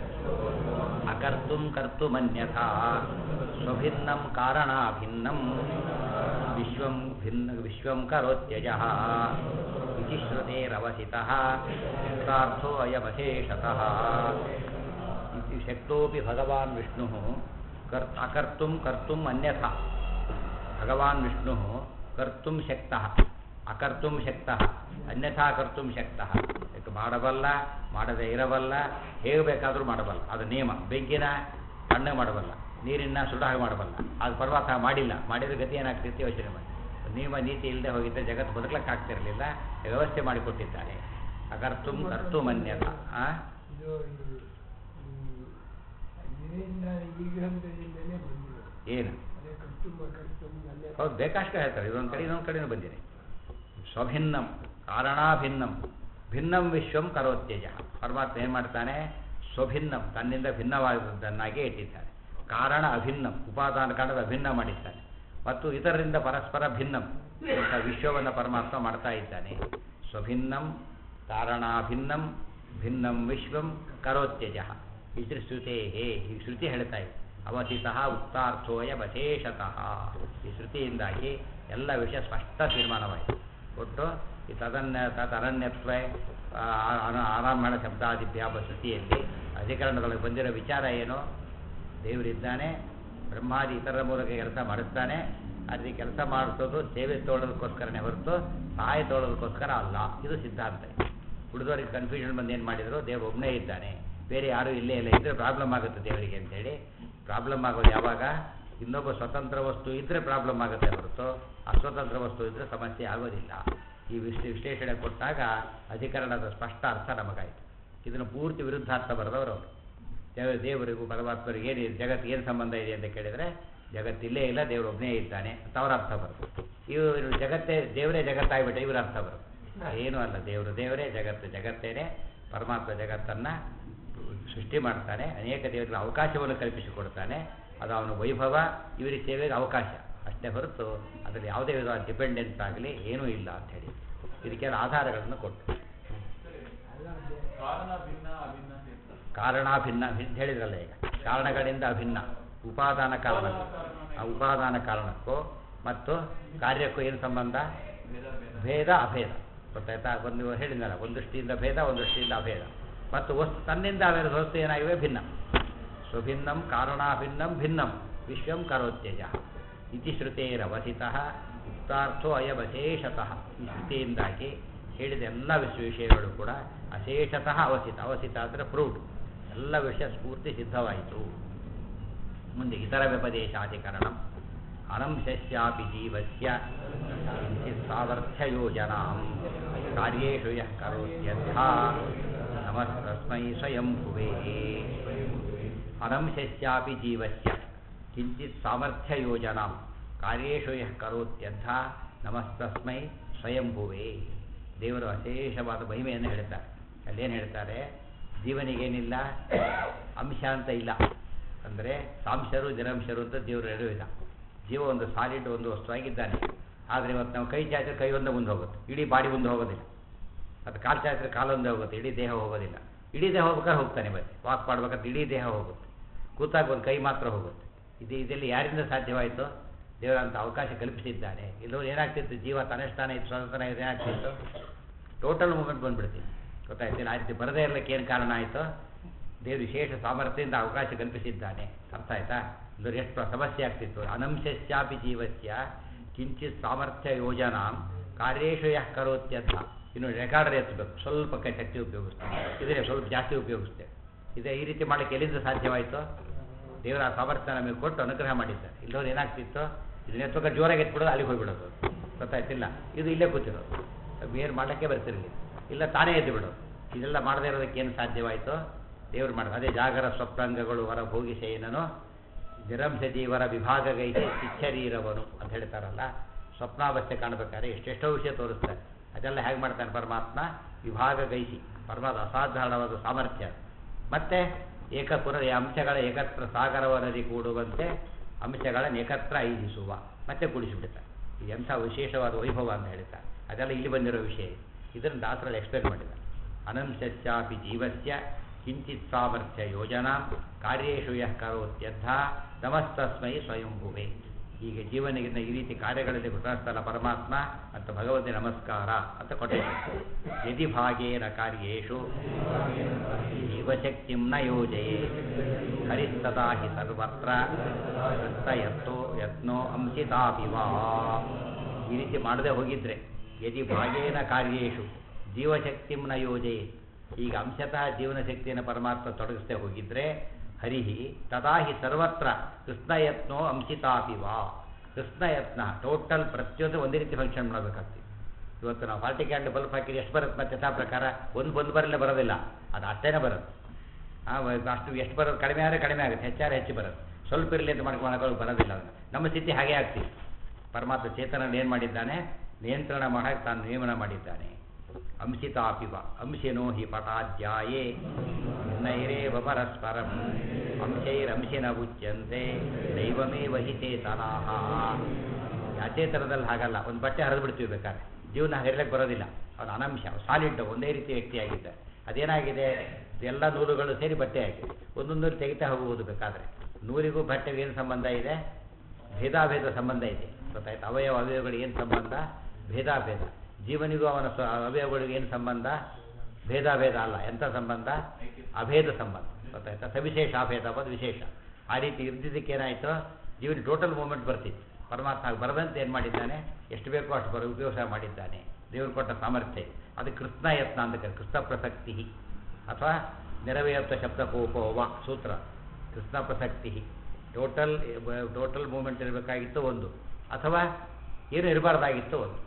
ಅಕರ್ತುಂ ಕರ್ತುಮನ್ಯಥಾ ಸ್ವಭಿನ್ನಂ ಕಾರಣಾಭಿನ್ನಂ ವಿಶ್ವಂ ಭಿನ್ನ ವಿಶ್ವಂ ಕರೋತ್ಯಜ ಇತಿ ಶ್ರುತೇರವಸಿತಃ ಯುಕ್ತಾರ್ಥೋ ಅಯಮಶೇಷತಃ ಇತಿ ಶಕ್ತೋಪಿ ಭಗವಾನ್ ವಿಷ್ಣು ಕರ್ ಅಕರ್ತುಂ ಕರ್ತುಂ ಅನ್ಯಥಾ ಭಗವಾನ್ ವಿಷ್ಣು ಕರ್ತುಂ ಶಕ್ತಃ ಅಕರ್ತುಂ ಶಕ್ತಃ ಅನ್ಯಥಾ ಕರ್ತುಂ ಶಕ್ತಃ ಯಾಕೆ ಮಾಡಬಲ್ಲ ಮಾಡದೇ ಇರಬಲ್ಲ ಹೇಗೆ ಬೇಕಾದರೂ ಮಾಡಬಲ್ಲ ಅದು ನಿಯಮ ಬೆಂಕಿನ ತಣ್ಣಗೆ ಮಾಡಬಲ್ಲ ನೀರಿನ ಸುಡಾಗ ಮಾಡಬಲ್ಲ ಅದು ಪರ್ವತ ಮಾಡಿಲ್ಲ ಮಾಡಿದ್ರೆ ಗತಿ ಏನಾಗ್ತಿತ್ತು ಯೋಚನೆ ಮಾಡಿ ನಿಯಮ ನೀತಿ ಇಲ್ಲದೆ ಹೋಗಿದ್ದರೆ ಜಗತ್ತು ಬದುಕಲಿಕ್ಕೆ ಆಗ್ತಿರಲಿಲ್ಲ ವ್ಯವಸ್ಥೆ ಮಾಡಿಕೊಟ್ಟಿದ್ದಾನೆ ಅಕರ್ತುಂ ಕರ್ತುಂ ಅನ್ಯಥಾ ಆ? ಇದು ಇದರಿಂದ ಈ ಗ್ರಂಥದಿಂದಲೇ ಬಂದಿದೆ ಏನು ಅದೇ ಕರ್ತುಂಬ ಕರ್ತುಂಬ ಅಲ್ಲೇ ಹೌದು ಬೇಕಷ್ಟು ಹೇಳ್ತಾರೆ ಇದೊಂದು ಕಡೆ ಇನ್ನೊಂದು ಕಡೆನೂ ಬಂದಿದೆ ಸ್ವಭಿನ್ನಂ ಕಾರಣಾಭಿನ್ನಂ ಭಿನ್ನಂ ವಿಶ್ವಂ ಕರೋತ್ಯಜ ಪರಮಾತ್ಮ ಏನು ಮಾಡ್ತಾನೆ ಸ್ವಭಿನ್ನಂ ತನ್ನಿಂದ ಭಿನ್ನವಾದದ್ದನ್ನಾಗಿ ಇಟ್ಟಿದ್ದಾನೆ ಕಾರಣ ಅಭಿನ್ನಂ ಉಪಾದಾನ ಕಾರಣದ ಅಭಿನ್ನ ಮಾಡಿದ್ದಾನೆ ಮತ್ತು ಇತರರಿಂದ ಪರಸ್ಪರ ಭಿನ್ನಂ ಇಂಥ ವಿಶ್ವವನ್ನು ಪರಮಾತ್ಮ ಮಾಡ್ತಾ ಇದ್ದಾನೆ ಸ್ವಭಿನ್ನಂ ಕಾರಣಾಭಿನ್ನಂ ಭಿನ್ನಂ ವಿಶ್ವಂ ಕರೋತ್ಯಜ ಇದ್ರ ಶ್ರುತೇ ಹೇ ಈ ಶ್ರುತಿ ಹೇಳ್ತಾ ಇದೆ ಅವಸಿತಃ ಉಕ್ತಾರ್ಥೋಯ ಬಶೇಷತಃ ಈ ಶ್ರುತಿಯಿಂದಾಗಿ ಎಲ್ಲ ವಿಷಯ ಸ್ಪಷ್ಟ ತೀರ್ಮಾನವಾಯಿತು ಒಟ್ಟು ಈ ತದನ್ಯ ತದರಣ್ಯತ್ವ ಆರಾಮಣ ಶಬ್ದಾದಿಭ್ಯಾಪ ಶ್ರುತಿಯಲ್ಲಿ ಅಧಿಕರಣದೊಳಗೆ ಬಂದಿರೋ ವಿಚಾರ ಏನು ದೇವರಿದ್ದಾನೆ ಬ್ರಹ್ಮಾದಿ ಇತರ ಮೂಲಕ ಕೆಲಸ ಮಾಡಿಸ್ತಾನೆ ಅಲ್ಲಿ ಕೆಲಸ ಮಾಡಿಸೋದು ಸೇವೆ ತೋಳೋದಕ್ಕೋಸ್ಕರನೇ ಹೊರತು ಸಹಾಯ ತೋಳೋದಕ್ಕೋಸ್ಕರ ಅಲ್ಲ ಇದು ಸಿದ್ಧಾಂತ ಉಳಿದವರಿಗೆ ಕನ್ಫ್ಯೂಷನ್ ಬಂದು ಏನು ಮಾಡಿದ್ರು ದೇವರು ಒಬ್ಬನೇ ಇದ್ದಾನೆ ಬೇರೆ ಯಾರೂ ಇಲ್ಲೇ ಇಲ್ಲ ಇದ್ರೆ ಪ್ರಾಬ್ಲಮ್ ಆಗುತ್ತೆ ದೇವರಿಗೆ ಅಂತೇಳಿ ಪ್ರಾಬ್ಲಮ್ ಆಗೋದು ಯಾವಾಗ ಇನ್ನೊಬ್ಬ ಸ್ವತಂತ್ರ ವಸ್ತು ಇದ್ದರೆ ಪ್ರಾಬ್ಲಮ್ ಆಗುತ್ತೆ ಹೊರತು ಅಸ್ವತಂತ್ರ ವಸ್ತು ಇದ್ದರೆ ಸಮಸ್ಯೆ ಆಗೋದಿಲ್ಲ ಈ ವಿಶ್ಲ ವಿಶ್ಲೇಷಣೆ ಕೊಟ್ಟಾಗ ಅಧಿಕರಣದ ಸ್ಪಷ್ಟ ಅರ್ಥ ನಮಗಾಯಿತು ಇದನ್ನು ಪೂರ್ತಿ ವಿರುದ್ಧಾರ್ಥ ಬರೆದವರು ಅವರು ದೇವ ದೇವರಿಗೂ ಪರಮಾತ್ಮರಿಗೂ ಏನು ಜಗತ್ತು ಏನು ಸಂಬಂಧ ಇದೆ ಅಂತ ಕೇಳಿದರೆ ಜಗತ್ತಿಲ್ಲೇ ಇಲ್ಲ ದೇವರು ಒಬ್ಬನೇ ಇದ್ದಾನೆ ಅಂತ ಅವರ ಅರ್ಥ ಬರುತ್ತೆ ಇವರು ಜಗತ್ತೇ ದೇವರೇ ಜಗತ್ತಾಗ್ಬಿಟ್ಟೆ ಇವರ ಅರ್ಥ ಬರುತ್ತೆ ಏನೂ ಅಲ್ಲ ದೇವರು ದೇವರೇ ಜಗತ್ತು ಜಗತ್ತೇನೆ ಪರಮಾತ್ಮ ಜಗತ್ತನ್ನು ಸೃಷ್ಟಿ ಮಾಡ್ತಾನೆ ಅನೇಕ ದೇವರಿಗೆ ಅವಕಾಶವನ್ನು ಕಲ್ಪಿಸಿಕೊಡ್ತಾನೆ ಅದು ಅವನ ವೈಭವ ಇವರಿಗೆ ಸೇವೆಗೆ ಅವಕಾಶ ಅಷ್ಟೇ ಹೊರತು ಅದರಲ್ಲಿ ಯಾವುದೇ ವಿಧವಾದ ಡಿಪೆಂಡೆನ್ಸ್ ಆಗಲಿ ಏನೂ ಇಲ್ಲ ಅಂತ ಹೇಳಿ ಇದಕ್ಕೆಲ್ಲ ಆಧಾರಗಳನ್ನು ಕೊಟ್ಟು ಕಾರಣ ಭಿನ್ನ ಅಭಿನ್ನ ಸೇರ್ತಾರೆ ಕಾರಣ ಭಿನ್ನ ಭಿನ್ನ ಹೇಳಿದ್ರಲ್ಲ ಈಗ ಕಾರಣಗಳಿಂದ ಅಭಿನ್ನ ಉಪಾದಾನ ಕಾರಣ ಆ ಉಪಾದಾನ ಕಾರಣಕ್ಕೂ ಮತ್ತು ಕಾರ್ಯಕ್ಕೂ ಏನು ಸಂಬಂಧ ಭೇದ ಭೇದ ಭೇದ ಅಭೇದ ಗೊತ್ತಾಯ್ತಾ ಒಂದು ಹೇಳಿದ್ನಲ್ಲ ಒಂದು ದೃಷ್ಟಿಯಿಂದ ಭೇದ ಒಂದು ದೃಷ್ಟಿಯಿಂದ ಅಭೇದ ಮತ್ತು ವಸ್ತು ತನ್ನಿಂದ ಅವೇದ ವಸ್ತು ಏನಾಗಿವೆ ಭಿನ್ನ ಸ್ವಭಿನ್ನಂ ಕಾರಣಾಭಿನ್ನಂ ಭಿನ್ನಂ ವಿಶ್ವಂ ಕರೋತ್ಯಜ ಇತಿ ಶ್ರುತೇರವಸಿತಃ ಉಕ್ತಾರ್ಥೋ ಅಯವಶೇಷತಃ ಈ ಶ್ರುತಿಯಿಂದಾಗಿ ಹೇಳಿದ ಎಲ್ಲ ವಿಶ್ವ ವಿಷಯಗಳು ಕೂಡ ಅಶೇಷತಃ ಅವಸಿತ ಅವಸಿತ ಅಂದರೆ ಪ್ರೂವ್ಡ್ ಎಲ್ಲ ವಿಷಯ ಸ್ಫೂರ್ತಿ ಸಿದ್ಧವಾಯಿತು ಮುಂದೆ ಇತರ ವ್ಯಪದೇಶಾಧಿಕರಣ ಅನಂಶಸ್ಯಾಪಿ ಜೀವಸ್ಯ ಕಿಂಚಿತ್ ಸಾಮರ್ಥ್ಯ ಯೋಜನಾ ಕಾರ್ಯೇಷು ಯಃ ಕರೋತ್ಯಥಾ ನಮಸ್ತಸ್ಮೈ ಸ್ವಯಂ ಭುವೇ ಅನಂಶಸ್ಯಾಪಿ ಜೀವಸ್ಯ ಕಿಂಚಿತ್ ಸಾಮರ್ಥ್ಯ ಯೋಜನಾ ಕಾರ್ಯೇಷು ಯಃ ಕರೋತ್ಯಂಥ ನಮಸ್ತಸ್ಮೈ ಸ್ವಯಂಭುವೇ ದೇವರು ಅಶೇಷವಾದ ಮಹಿಮೆಯನ್ನು ಹೇಳ್ತಾರೆ ಅಲ್ಲೇನು ಹೇಳ್ತಾರೆ ಜೀವನಿಗೇನಿಲ್ಲ ಅಂಶ ಅಂತ ಇಲ್ಲ ಅಂದರೆ ಸಾಂಶರು ನಿರಂಶರು ಅಂತ ದೇವರು ಎರಡೂ ಇಲ್ಲ ಜೀವ ಒಂದು ಸಾಲಿಡ್ ಒಂದು ವಸ್ತುವಾಗಿದ್ದಾನೆ ಆದರೆ ಇವತ್ತು ನಾವು ಕೈ ಚಾಚಿದ್ರೆ ಕೈ ಒಂದೇ ಮುಂದೆ ಹೋಗುತ್ತೆ ಇಡೀ ಬಾಡಿ ಮುಂದೆ ಹೋಗೋದಿಲ್ಲ ಅದು ಕಾಲು ಚಾಚಿದ್ರೆ ಕಾಲೊಂದೇ ಹೋಗುತ್ತೆ ಇಡೀ ದೇಹ ಹೋಗೋದಿಲ್ಲ ಇಡೀ ದೇಹ ಹೋಗ್ಬೇಕಾದ್ರೆ ಹೋಗ್ತಾನೆ ಮತ್ತೆ ವಾಕ್ ಮಾಡ್ಬೇಕಾದ್ರೆ ಇಡೀ ದೇಹ ಹೋಗುತ್ತೆ ಕೂತಾಗ ಒಂದು ಕೈ ಮಾತ್ರ ಹೋಗುತ್ತೆ ಇದು ಇದೆಲ್ಲ ಯಾರಿಂದ ಸಾಧ್ಯವಾಯಿತು ದೇವರಂತ ಅವಕಾಶ ಕಲ್ಪಿಸಿದ್ದಾನೆ ಇಲ್ಲೋ ಏನಾಗ್ತಿತ್ತು ಜೀವ ತನ್ನಷ್ಟಾನ ಇತ್ತು ಸ್ವತಂತ್ರ ಇದು ಏನಾಗ್ತಿತ್ತು ಟೋಟಲ್ ಮೂಮೆಂಟ್ ಬಂದ್ಬಿಡ್ತೀವಿ ಗೊತ್ತಾಯ್ತಿಲ್ಲ ಆ ರೀತಿ ಬರದೇ ಇರಲಿಕ್ಕೆ ಏನು ಕಾರಣ ಆಯಿತು ದೇವರು ವಿಶೇಷ ಸಾಮರ್ಥ್ಯದಿಂದ ಅವಕಾಶ ಕಲ್ಪಿಸಿದ್ದಾನೆ ಅರ್ಥ ಆಯ್ತಾ ಇಲ್ಲದ್ರೆ ಎಷ್ಟು ಸಮಸ್ಯೆ ಆಗ್ತಿತ್ತು ಅನಂಶಸ್ಯಾಪಿ ಜೀವಸ್ಯ ಕಿಂಚಿತ್ ಸಾಮರ್ಥ್ಯ ಯೋಜನಾ ಕಾರ್ಯೇಶು ಯಃ ಕರೋತ್ಯಂತ ಇನ್ನು ರೆಕಾರ್ಡರ್ ಎತ್ತಬೇಕು ಸ್ವಲ್ಪ ಕೈ ಶಕ್ತಿ ಉಪಯೋಗಿಸ್ತೇವೆ ಇದನ್ನೇ ಸ್ವಲ್ಪ ಜಾಸ್ತಿ ಉಪಯೋಗಿಸ್ತೇವೆ ಇದೇ ಈ ರೀತಿ ಮಾಡಲಿಕ್ಕೆ ಎಲ್ಲಿಂದ ಸಾಧ್ಯವಾಯಿತು ದೇವರ ಆ ಸಾಮರ್ಥ್ಯ ನಮಗೆ ಕೊಟ್ಟು ಅನುಗ್ರಹ ಮಾಡಿದ್ದಾರೆ ಇಲ್ಲವ್ರು ಏನಾಗ್ತಿತ್ತು ಇದನ್ನ ಎತ್ತುವಾಗ ಜೋರಾಗಿ ಎತ್ಬಿಡೋದು ಅಲ್ಲಿಗೆ ಹೋಗ್ಬಿಡೋದು ಗೊತ್ತಾಯ್ತಿಲ್ಲ ಇದು ಇಲ್ಲೇ ಕೂತಿರೋದು ಬೇರೆ ಮಾಡಲಿಕ್ಕೆ ಬರ್ತಿರಲಿಲ್ಲ ಇಲ್ಲ ತಾನೇ ಎದ್ದು ಬಿಡೋದು ಇದೆಲ್ಲ ಮಾಡದೇ ಇರೋದಕ್ಕೆ ಏನು ಸಾಧ್ಯವಾಯಿತು ದೇವರು ಮಾಡೋದು ಅದೇ ಜಾಗರ ಸ್ವಪ್ನಾಂಗಗಳು ಹೊರ ಭೋಗಿ ಶಯನನು ನಿರಂಶ ಜೀವರ ವಿಭಾಗ ಗೈಸಿ ಶಿಕ್ಷರೀರವನು ಅಂತ ಹೇಳ್ತಾರಲ್ಲ ಸ್ವಪ್ನಾವಸ್ಥೆ ಕಾಣಬೇಕಾದ್ರೆ ಎಷ್ಟೆಷ್ಟೋ ವಿಷಯ ತೋರಿಸ್ತಾರೆ ಅದೆಲ್ಲ ಹೇಗೆ ಮಾಡ್ತಾನೆ ಪರಮಾತ್ಮ ವಿಭಾಗ ಗೈಸಿ ಪರಮಾತ್ಮ ಅಸಾಧಾರಣವಾದ ಸಾಮರ್ಥ್ಯ ಮತ್ತೆ ಏಕಪುರ ಅಂಶಗಳ ಏಕತ್ರ ಸಾಗರವನದಿ ಕೂಡುವಂತೆ ಅಂಶಗಳನ್ನು ಏಕತ್ರ ಐದಿಸುವ ಮತ್ತೆ ಕೂಡಿಸಿಬಿಡ್ತಾರೆ ಇದು ಎಂಥ ವಿಶೇಷವಾದ ವೈಭವ ಅಂತ ಹೇಳ್ತಾರೆ ಅದೆಲ್ಲ ಇಲ್ಲಿ ಬಂದಿರೋ ವಿಷಯ ಇದನ್ನು ದಾಸರಲ್ಲಿ ಎಕ್ಸ್ಪ್ಲೇನ್ ಮಾಡಿದ್ದಾರೆ ಅನಂಶಸ್ಯಾಪಿ ಜೀವಸ್ಯ ಕಿಂಚಿತ್ ಸಾಮರ್ಥ್ಯ ಯೋಜನಾ ಕಾರ್ಯೇಷು ಯಃ ಕರೋತ್ಯರ್ಥ ನಮಸ್ತಸ್ಮೈ ಸ್ವಯಂಭುವೆ ಹೀಗೆ ಜೀವನಿಗಿಂತ ಈ ರೀತಿ ಕಾರ್ಯಗಳಲ್ಲಿ ಕೃತಸ್ಥಲ ಪರಮಾತ್ಮ ಮತ್ತು ಭಗವಂತ ನಮಸ್ಕಾರ ಅಂತ ಕೊಟ್ಟಿದ್ದಾರೆ ಯದಿ ಭಾಗೇನ ಕಾರ್ಯೇಷು ಜೀವಶಕ್ತಿಂ ನ ಯೋಜಯೇ ಹರಿಸ್ತದಾ ಹಿ ಸರ್ವತ್ರ ಯತ್ನೋ ಯತ್ನೋ ಅಂಶಿತಾಪಿ ವಾ ಈ ರೀತಿ ಮಾಡದೆ ಹೋಗಿದ್ರೆ ಯದಿ ಭಾಗೇನ ಕಾರ್ಯೇಷು ಜೀವಶಕ್ತಿಂ ನ ಯೋಜಯೇ ಈಗ ಅಂಶತಃ ಜೀವನ ಶಕ್ತಿಯನ್ನು ಪರಮಾತ್ಮ ತೊಡಗಿಸದೆ ಹೋಗಿದ್ರೆ ಹರಿಹಿ ತದಾ ಹಿ ಸರ್ವತ್ರ ಕೃಷ್ಣಯತ್ನೋ ಅಂಶಿತಾಪಿ ವಾ ಕೃಷ್ಣಯತ್ನ ಟೋಟಲ್ ಪ್ರತಿಯೊಂದು ಒಂದೇ ರೀತಿ ಫಂಕ್ಷನ್ ಮಾಡಬೇಕಾಗ್ತದೆ ಇವತ್ತು ನಾವು ಫಾರ್ಟಿ ಕ್ಯಾಂಡ್ ಬಲ್ಬ್ ಹಾಕಿದ್ರೆ ಎಷ್ಟು ಬರುತ್ತೆ ಮತ್ತೆ ಯಥಾ ಪ್ರಕಾರ ಒಂದು ಬಂದು ಬರಲೇ ಬರೋದಿಲ್ಲ ಅದು ಅಷ್ಟೇನೆ ಬರುತ್ತೆ ಆ, ಅಷ್ಟು ಎಷ್ಟು ಬರೋದು ಕಡಿಮೆ ಆದರೆ ಕಡಿಮೆ ಆಗುತ್ತೆ ಹೆಚ್ಚಾರೆ ಹೆಚ್ಚು ಬರುತ್ತೆ ಸ್ವಲ್ಪ ಇರಲಿ ಅಂತ ಮಾಡ್ಕೊಳ್ಳೋಕೆ ಬರೋದಿಲ್ಲ ಅದನ್ನು ನಮ್ಮ ಸ್ಥಿತಿ ಹಾಗೆ ಆಗ್ತೀವಿ ಪರಮಾತ್ಮ ಚೇತನ ಏನು ಮಾಡಿದ್ದಾನೆ ನಿಯಂತ್ರಣ ಮಾಡಕ್ಕೆ ತಾನು ನಿಯಮನ ಮಾಡಿದ್ದಾನೆ ಅಂಶಿತಾಪಿವ ಅಂಶಿನೋ ಹಿ ಪಟಾಧ್ಯಾಯೇ ನೈರೇವ ಪರಸ್ಪರಂ ಅಂಶೈರಂಶಿನ ಉಚ್ಯಂತೆ ದೈವಮೇವ ಹಿ ಚೇತನಾಹ ಅಚೇತನದಲ್ಲಿ ಹಾಗಲ್ಲ ಒಂದು ಬಟ್ಟೆ ಹರಿದು ಬಿಡ್ತೀವಿ ಬೇಕಾದ್ರೆ ಜೀವನ ಹರಿಲಕ್ಕೆ ಬರೋದಿಲ್ಲ ಅವನು ಅನಂಶ ಸಾಲಿಡ್ ಒಂದೇ ರೀತಿ ವ್ಯಕ್ತಿಯಾಗಿದ್ದ ಅದೇನಾಗಿದೆ ಎಲ್ಲ ನೂಲುಗಳು ಸೇರಿ ಬಟ್ಟೆ ಆಗಿದೆ ಒಂದೊಂದು ನೂರು ತೆಗಿತಾ ಹೋಗುವುದು ಬೇಕಾದರೆ ನೂರಿಗೂ ಬಟ್ಟೆಗೆ ಏನು ಸಂಬಂಧ ಇದೆ ಭೇದಾಭೇದ ಸಂಬಂಧ ಇದೆ ಗೊತ್ತಾಯ್ತು ಅವಯವ ಅವಯವಗಳಿಗೆ ಏನು ಸಂಬಂಧ ಭೇದಾಭೇದ ಜೀವನಿಗೂ ಅವನ ಸ್ವ ಅವಯವಗಳಿಗೆ ಏನು ಸಂಬಂಧ ಭೇದಾಭೇದ ಅಲ್ಲ ಎಂಥ ಸಂಬಂಧ ಅಭೇದ ಸಂಬಂಧ ಗೊತ್ತಾಯ್ತಾ ಸವಿಶೇಷ ಅಭೇದ ಅನ್ನೋದು ವಿಶೇಷ ಆ ರೀತಿ ಇರ್ದಿದ್ದಕ್ಕೆ ಏನಾಯಿತು ಜೀವನ ಟೋಟಲ್ ಮೂಮೆಂಟ್ ಬರ್ತಿತ್ತು ಪರಮಾತ್ಮ ಹಾಗೆ ಬರದಂತೆ ಏನು ಮಾಡಿದ್ದಾನೆ ಎಷ್ಟು ಬೇಕೋ ಅಷ್ಟು ಬರೋ ಉಪಯೋಗ ಮಾಡಿದ್ದಾನೆ ದೇವರು ಕೊಟ್ಟ ಸಾಮರ್ಥ್ಯ ಅದು ಕೃಷ್ಣ ಯತ್ನ ಅಂತ ಕರೀತಾರೆ ಕೃಷ್ಣ ಪ್ರಸಕ್ತಿ ಅಥವಾ ನೆರವೇರ್ತ ಶಬ್ದಕೋಪೋವ ಸೂತ್ರ ಕೃಷ್ಣ ಪ್ರಸಕ್ತಿ ಟೋಟಲ್ ಟೋಟಲ್ ಮೂಮೆಂಟ್ ಇರಬೇಕಾಗಿತ್ತು ಒಂದು ಅಥವಾ ಏನು ಇರಬಾರ್ದಾಗಿತ್ತು ಒಂದು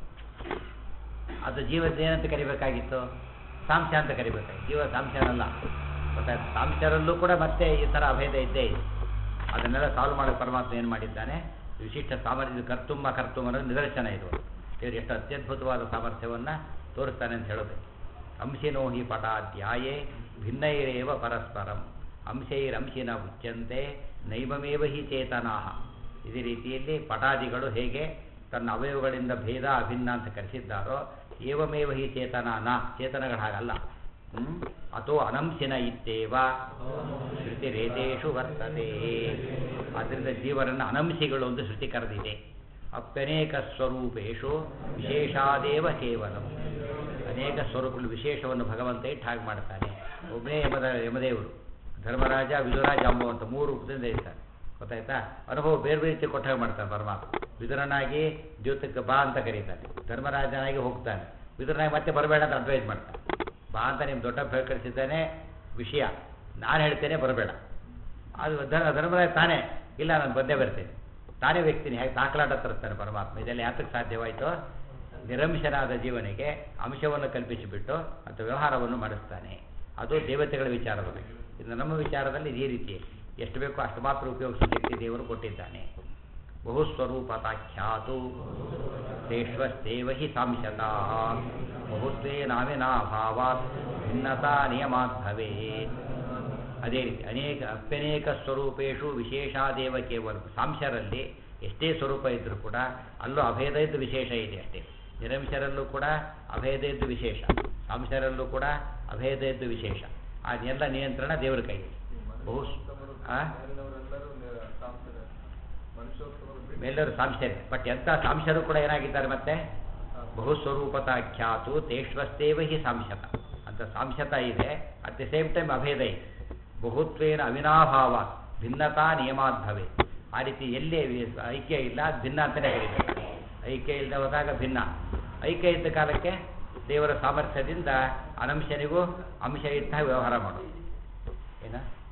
ಅದು ಜೀವದ ಏನಂತ ಕರಿಬೇಕಾಗಿತ್ತು ಸಾಂಶ ಅಂತ ಕರಿಬೇಕಾಗಿತ್ತು ಜೀವ ಸಾಂಶನಲ್ಲ ಗೊತ್ತಾಯ್ತು ಸಾಂಶರಲ್ಲೂ ಕೂಡ ಮತ್ತೆ ಈ ಥರ ಅಭೇದ ಇದ್ದೇ ಇದೆ ಅದನ್ನೆಲ್ಲ ಸಾಲ್ವ್ ಮಾಡೋಕ್ಕೆ ಪರಮಾತ್ಮ ಏನು ಮಾಡಿದ್ದಾನೆ ವಿಶಿಷ್ಟ ಸಾಮರ್ಥ್ಯ ಕರ್ತುಂಬ ಕರ್ತುಂಬ ಅನ್ನೋದು ನಿದರ್ಶನ ಇದು ಇವರು ಎಷ್ಟು ಅತ್ಯದ್ಭುತವಾದ ಸಾಮರ್ಥ್ಯವನ್ನು ತೋರಿಸ್ತಾನೆ ಅಂತ ಹೇಳೋದು ಅಂಶಿನೋ ಹಿ ಪಟಾಧ್ಯಾಯೇ ಭಿನ್ನೈರೇವ ಪರಸ್ಪರಂ ಅಂಶೈರಂಶಿನ ಉಚ್ಯಂತೆ ನೈವಮೇವ ಹಿ ಚೇತನಾಹ ಇದೇ ರೀತಿಯಲ್ಲಿ ಪಟಾದಿಗಳು ಹೇಗೆ ತನ್ನ ಅವಯವಗಳಿಂದ ಭೇದ ಅಭಿನ್ನ ಅಂತ ಕರೆಸಿದ್ದಾರೋ ಏವಮೇವ ಹಿ ಚೇತನ ನ ಚೇತನಗಳು ಹಾಗಲ್ಲ ಹ್ಮ್? ಅಥೋ ಅನಂಶಿನ ಇತ್ತೇವ ಶ್ರುತಿ ರೇತೇಶು ವರ್ತತೆ ಆದ್ದರಿಂದ ಜೀವರನ್ನು ಅನಂಶಿಗಳು ಎಂದು ಶ್ರುತಿ ಕರೆದಿದೆ ಅಪ್ಯನೇಕ ಸ್ವರೂಪೇಶು ವಿಶೇಷಾದೇವ ಕೇವಲಂ ಅನೇಕ ಸ್ವರೂಪಗಳು ವಿಶೇಷವನ್ನು ಭಗವಂತ ಇಟ್ಟು ಹಾಗೆ ಮಾಡ್ತಾನೆ ಒಬ್ಬನೇ ಯಮದ ಯಮದೇವರು ಧರ್ಮರಾಜ ವಿದುರ ಜಾಂಬು ಅಂತ ಮೂರು ರೂಪದಿಂದ ಇರ್ತಾರೆ ಗೊತ್ತಾಯ್ತಾ ಅನುಭವ ಬೇರೆ ಬೇರೆ ರೀತಿ ಕೊಟ್ಟಾಗ ಮಾಡ್ತಾನೆ ಪರಮಾತ್ಮ ವಿದುರನಾಗಿ ದ್ಯೂತಕ್ಕೆ ಬಾ ಅಂತ ಕರೀತಾನೆ ಧರ್ಮರಾಜನಾಗಿ ಹೋಗ್ತಾನೆ ವಿದುರನಾಗಿ ಮತ್ತೆ ಬರಬೇಡ ಅಂತ ಅಡ್ವೈಸ್ ಮಾಡ್ತಾನೆ ಬಾ ಅಂತ ನಿಮ್ಮ ದೊಡ್ಡ ಕಳಿಸಿದ್ದಾನೆ ವಿಷಯ ನಾನು ಹೇಳ್ತೇನೆ ಬರಬೇಡ ಅದು ಧರ್ಮ ಧರ್ಮರಾಜ ತಾನೇ ಇಲ್ಲ ನಾನು ಬಂದೇ ಬರ್ತೇನೆ ತಾನೇ ವ್ಯಕ್ತಿನಿ ಹೇಗೆ ದಾಖಲಾಟ ತರಿಸ್ತಾನೆ ಪರಮಾತ್ಮ ಇದೆಲ್ಲ ಯಾತಕ್ಕೆ ಸಾಧ್ಯವಾಯಿತು ನಿರಂಶನಾದ ಜೀವನಿಗೆ ಅಂಶವನ್ನು ಕಲ್ಪಿಸಿಬಿಟ್ಟು ಮತ್ತು ವ್ಯವಹಾರವನ್ನು ಮಾಡಿಸ್ತಾನೆ ಅದು ದೇವತೆಗಳ ವಿಚಾರದಲ್ಲಿ ಇದು ನಮ್ಮ ವಿಚಾರದಲ್ಲಿ ಇದೇ ರೀತಿ ಎಷ್ಟು ಬೇಕೋ ಅಷ್ಟು ಮಾತ್ರ ಉಪಯೋಗಿಸೋ ಶಕ್ತಿ ದೇವರು ಕೊಟ್ಟಿದ್ದಾನೆ ಬಹುಸ್ವರೂಪತಾಖ್ಯಾತು ತೇಷ್ವಸ್ತೇವ ಹಿ ಸಾಂಶತಾ ಬಹುತ್ವೇ ನಾವಿನಾಭಾವಾತ್ ಭಿನ್ನತಾ ನಿಯಮಾತ್ ಭವೇತ್ ಅದೇ ರೀತಿ ಅನೇಕ ಅಪ್ಯನೇಕ ಸ್ವರೂಪೇಶು ವಿಶೇಷಾದೇವ ಕೇವಲ ಸಾಂಶರಲ್ಲಿ ಎಷ್ಟೇ ಸ್ವರೂಪ ಇದ್ದರೂ ಕೂಡ ಅಲ್ಲೂ ಅಭೇದ ಇದ್ದು ವಿಶೇಷ ಇದೆ ಅಷ್ಟೇ ನಿರಂಶರಲ್ಲೂ ಕೂಡ ಅಭೇದ ಇದ್ದು ವಿಶೇಷ ಸಾಂಶರಲ್ಲೂ ಕೂಡ ಅಭೇದ ಇದ್ದು ವಿಶೇಷ ಅದೆಲ್ಲ ನಿಯಂತ್ರಣ ದೇವರ ಕೈಯಲ್ಲಿ ಬಹು ಆ? ಮೇಲವರು ಸಾಂಶರು ಬಟ್ ಎಂಥ ಸಾಂಶರು ಕೂಡ ಏನಾಗಿದ್ದಾರೆ ಮತ್ತೆ ಬಹುಸ್ವರೂಪತ ಖ್ಯಾತು ತೇಷ್ವಸ್ತೇವ ಹಿ ಸಾಂಶತ ಅಂತ ಸಾಂಶತ ಇದೆ ಅಟ್ ದಿ ಸೇಮ್ ಟೈಮ್ ಅಭೇದ ಇದೆ ಬಹುತ್ವೇನ ಅವಿನಾಭಾವ ಭಿನ್ನತಾ ನಿಯಮಾದ್ಭವೆ ಆ ರೀತಿ ಎಲ್ಲೇ ವಿ- ಐಕ್ಯ ಇಲ್ಲ ಅದು ಭಿನ್ನ ಅಂತಲೇ ಕರೀತಾರೆ ಐಕ್ಯ ಇಲ್ಲದೆ ಹೋದಾಗ ಭಿನ್ನ ಐಕ್ಯ ಇದ್ದ ಕಾಲಕ್ಕೆ ದೇವರ ಸಾಮರ್ಥ್ಯದಿಂದ ಅನಂಶನಿಗೂ ಅಂಶ ಇದ್ದ ವ್ಯವಹಾರ ಮಾಡೋದು ಏನ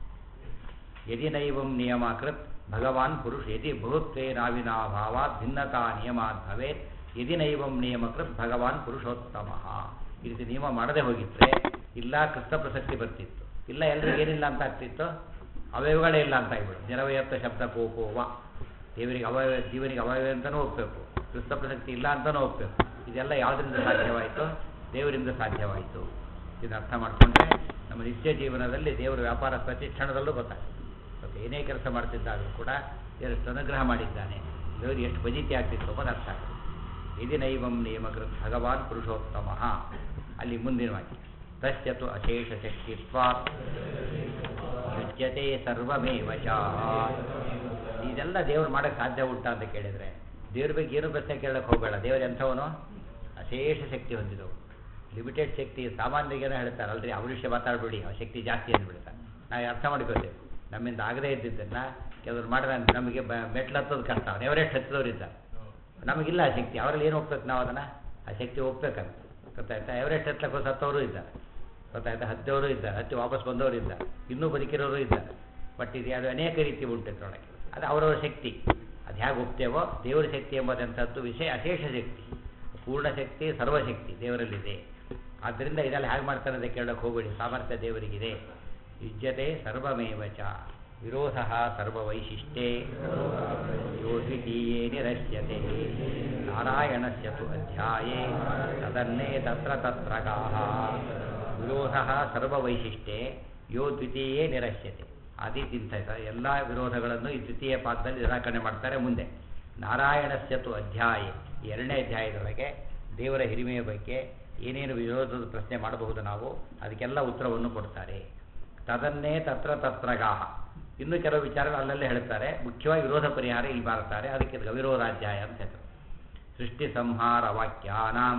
ಯದಿ ನೈವಂ ನಿಯಮಕೃತ್ ಭಗವಾನ್ ಪುರುಷ ಯದಿ ಬಹುತ್ವೇನಾವಿನಾಭಾವಾತ್ ಭಿನ್ನತಾ ನಿಯಮಾತ್ ಭವೇತ್ ಯದಿ ನೈವಂ ನಿಯಮಕೃತ್ ಭಗವಾನ್ ಪುರುಷೋತ್ತಮ ಈ ರೀತಿ ನಿಯಮ ಮಾಡದೆ ಹೋಗಿದ್ರೆ ಇಲ್ಲ ಕೃಷ್ಣ ಪ್ರಸಕ್ತಿ ಬರ್ತಿತ್ತು ಇಲ್ಲ ಎಲ್ರಿಗೂ ಏನಿಲ್ಲ ಅಂತ ಆಗ್ತಿತ್ತು ಅವಯವಗಳೇ ಇಲ್ಲ ಅಂತ ಆಗ್ಬಿಡು ನಿರವಯತ್ವ ಶಬ್ದ ಕೋಪೋವ ದೇವರಿಗೆ ಅವಯವ ಜೀವನಿಗೆ ಅವಯವ ಅಂತಲೂ ಒಪ್ಪಬೇಕು ಕೃಷ್ಣ ಪ್ರಸಕ್ತಿ ಇಲ್ಲ ಅಂತಲೂ ಒಪ್ಪಬೇಕು ಇದೆಲ್ಲ ಯಾವುದರಿಂದ ಸಾಧ್ಯವಾಯಿತು ದೇವರಿಂದ ಸಾಧ್ಯವಾಯಿತು ಇದನ್ನ ಅರ್ಥ ಮಾಡಿಕೊಂಡ್ರೆ ನಮ್ಮ ನಿತ್ಯ ಜೀವನದಲ್ಲಿ ದೇವರ ವ್ಯಾಪಾರ ಪ್ರತಿ ಕ್ಷಣದಲ್ಲೂ ಗೊತ್ತಾಗ್ತದೆ ಮತ್ತು ಏನೇ ಕೆಲಸ ಮಾಡ್ತಿದ್ದಾಗಲೂ ಕೂಡ ದೇವರು ಅನುಗ್ರಹ ಮಾಡಿದ್ದಾನೆ ದೇವರು ಎಷ್ಟು ಬಜಿತಿ ಆಗ್ತಿತ್ತು ಅನ್ನೋದು ಅರ್ಥ ಆಗ್ತದೆ ಇದಿನೈವಂ ನಿಯಮಕೃತ್ ಭಗವಾನ್ ಪುರುಷೋತ್ತಮ ಅಲ್ಲಿ ಮುಂದಿನ ವಾಕ್ಯ ತಸ್ಯತು ಅಶೇಷ ಶಕ್ತಿತ್ವಾತ್ ಯುಜ್ಯತೆ ಸರ್ವಮೇವ ಚ ಇದೆಲ್ಲ ದೇವ್ರು ಮಾಡೋಕ್ಕೆ ಸಾಧ್ಯ ಉಂಟಾ ಅಂತ ಕೇಳಿದರೆ ದೇವ್ರ ಬಗ್ಗೆ ಏನು ಪ್ರಶ್ನೆ ಕೇಳಕ್ಕೆ ಹೋಗಬೇಡ ದೇವರು ಎಂಥವನು ಅಶೇಷ ಶಕ್ತಿ ಹೊಂದಿದವು ಲಿಮಿಟೆಡ್ ಶಕ್ತಿ ಸಾಮಾನ್ಯರಿಗೇನೋ ಹೇಳ್ತಾರೆ ಅಲ್ರಿ ಅವ್ರ ವಿಷಯ ಮಾತಾಡಬೇಡಿ ಆ ಶಕ್ತಿ ಜಾಸ್ತಿ ಅಂದ್ಬಿಡ್ತಾರೆ ನಾವು ಅರ್ಥ ಮಾಡ್ಕೋತೇವೆ ನಮ್ಮಿಂದ ಆಗದೇ ಇದ್ದಿದ್ದನ್ನು ಕೆಲವರು ಮಾಡಿದ್ರೆ ನಮಗೆ ಬ ಮೆಟ್ಲು ಹತ್ತೋದು ಕಷ್ಟ ಎವರೆಸ್ಟ್ ಹತ್ತಿದವ್ರು ಇದ್ದಾರೆ ನಮಗಿಲ್ಲ ಆ ಶಕ್ತಿ ಅವರಲ್ಲಿ ಏನು ಹೋಗ್ಬೇಕು ನಾವು ಅದನ್ನು ಆ ಶಕ್ತಿ ಹೋಗ್ಬೇಕಂತ ಗೊತ್ತಾಯ್ತಾ ಎವರೆಸ್ಟ್ ಹತ್ತಕ್ಕೆ ಸತ್ತವರು ಇದ್ದಾರೆ ಗೊತ್ತಾಯ್ತಾ ಹತ್ತವರು ಇದ್ದಾರೆ ಹತ್ತಿ ವಾಪಸ್ ಬಂದವರು ಇದ್ದಾರೆ ಇನ್ನೂ ಬದುಕಿರೋರು ಇದ್ದಾರೆ ಬಟ್ ಇದು ಅದು ಅನೇಕ ರೀತಿ ಉಂಟು ಇದ್ರೊಳಗೆ ಅದು ಅವರವರ ಶಕ್ತಿ ಅದು ಹೇಗೆ ಒಪ್ತೇವೋ ದೇವರ ಶಕ್ತಿ ಎಂಬುದಂಥದ್ದು ವಿಷಯ ಅಶೇಷ ಶಕ್ತಿ ಪೂರ್ಣ ಶಕ್ತಿ ಸರ್ವಶಕ್ತಿ ದೇವರಲ್ಲಿದೆ ಆದ್ದರಿಂದ ಇದೆಲ್ಲ ಹೇಗೆ ಮಾಡ್ತಾರೆ ಅಂತ ಕೇಳೋಕೆ ಹೋಗಬೇಡಿ ಸಾಮರ್ಥ್ಯ ದೇವರಿಗಿದೆ ಯುಜ್ಯತೆ ಸರ್ವಮೇವ ಚ ವಿರೋಧ ಸರ್ವವೈಶಿಷ್ಟ್ಯೆ ಯೋ ದ್ವಿತೀಯೇ ನಿರಶ್ಯತೆ ನಾರಾಯಣಸ್ಯ ತು ಅಧ್ಯಾಯೇ ತದನ್ನೇ ತತ್ರ ತತ್ರ ಗಾಹ ವಿರೋಧ ಸರ್ವವೈಶಿಷ್ಟ್ಯೆ ಯೋ ದ್ವಿತೀಯೇ ನಿರಶ್ಯತೆ ಆದಿತಿಂತ ಎಲ್ಲ ವಿರೋಧಗಳನ್ನು ಈ ದ್ವಿತೀಯ ಪಾದದಲ್ಲಿ ನಿರಾಕರಣೆ ಮಾಡ್ತಾರೆ ಮುಂದೆ ನಾರಾಯಣಸ್ಯ ತು ಅಧ್ಯಾಯ ಈ ಎರಡನೇ ಅಧ್ಯಾಯದೊಳಗೆ ದೇವರ ಹಿರಿಮೆಯ ಬಗ್ಗೆ ಏನೇನು ವಿರೋಧದ ಪ್ರಶ್ನೆ ಮಾಡಬಹುದು ನಾವು ಅದಕ್ಕೆಲ್ಲ ಉತ್ತರವನ್ನು ಕೊಡ್ತಾರೆ ತದನ್ನೇ ತತ್ರ ತತ್ರಗಾಹ ಇನ್ನು ಕೆಲವು ವಿಚಾರಗಳು ಅಲ್ಲಲ್ಲೇ ಹೇಳ್ತಾರೆ ಮುಖ್ಯವಾಗಿ ವಿರೋಧ ಪರಿಹಾರ ಇಲ್ಲಿ ಮಾಡ್ತಾರೆ ಅದಕ್ಕೆ ಇದು ಅವಿರೋಧಾಧ್ಯಾಯ ಅಂತ ಹೆಸರು ಸೃಷ್ಟಿ ಸಂಹಾರ ವಾಕ್ಯಾನಾಂ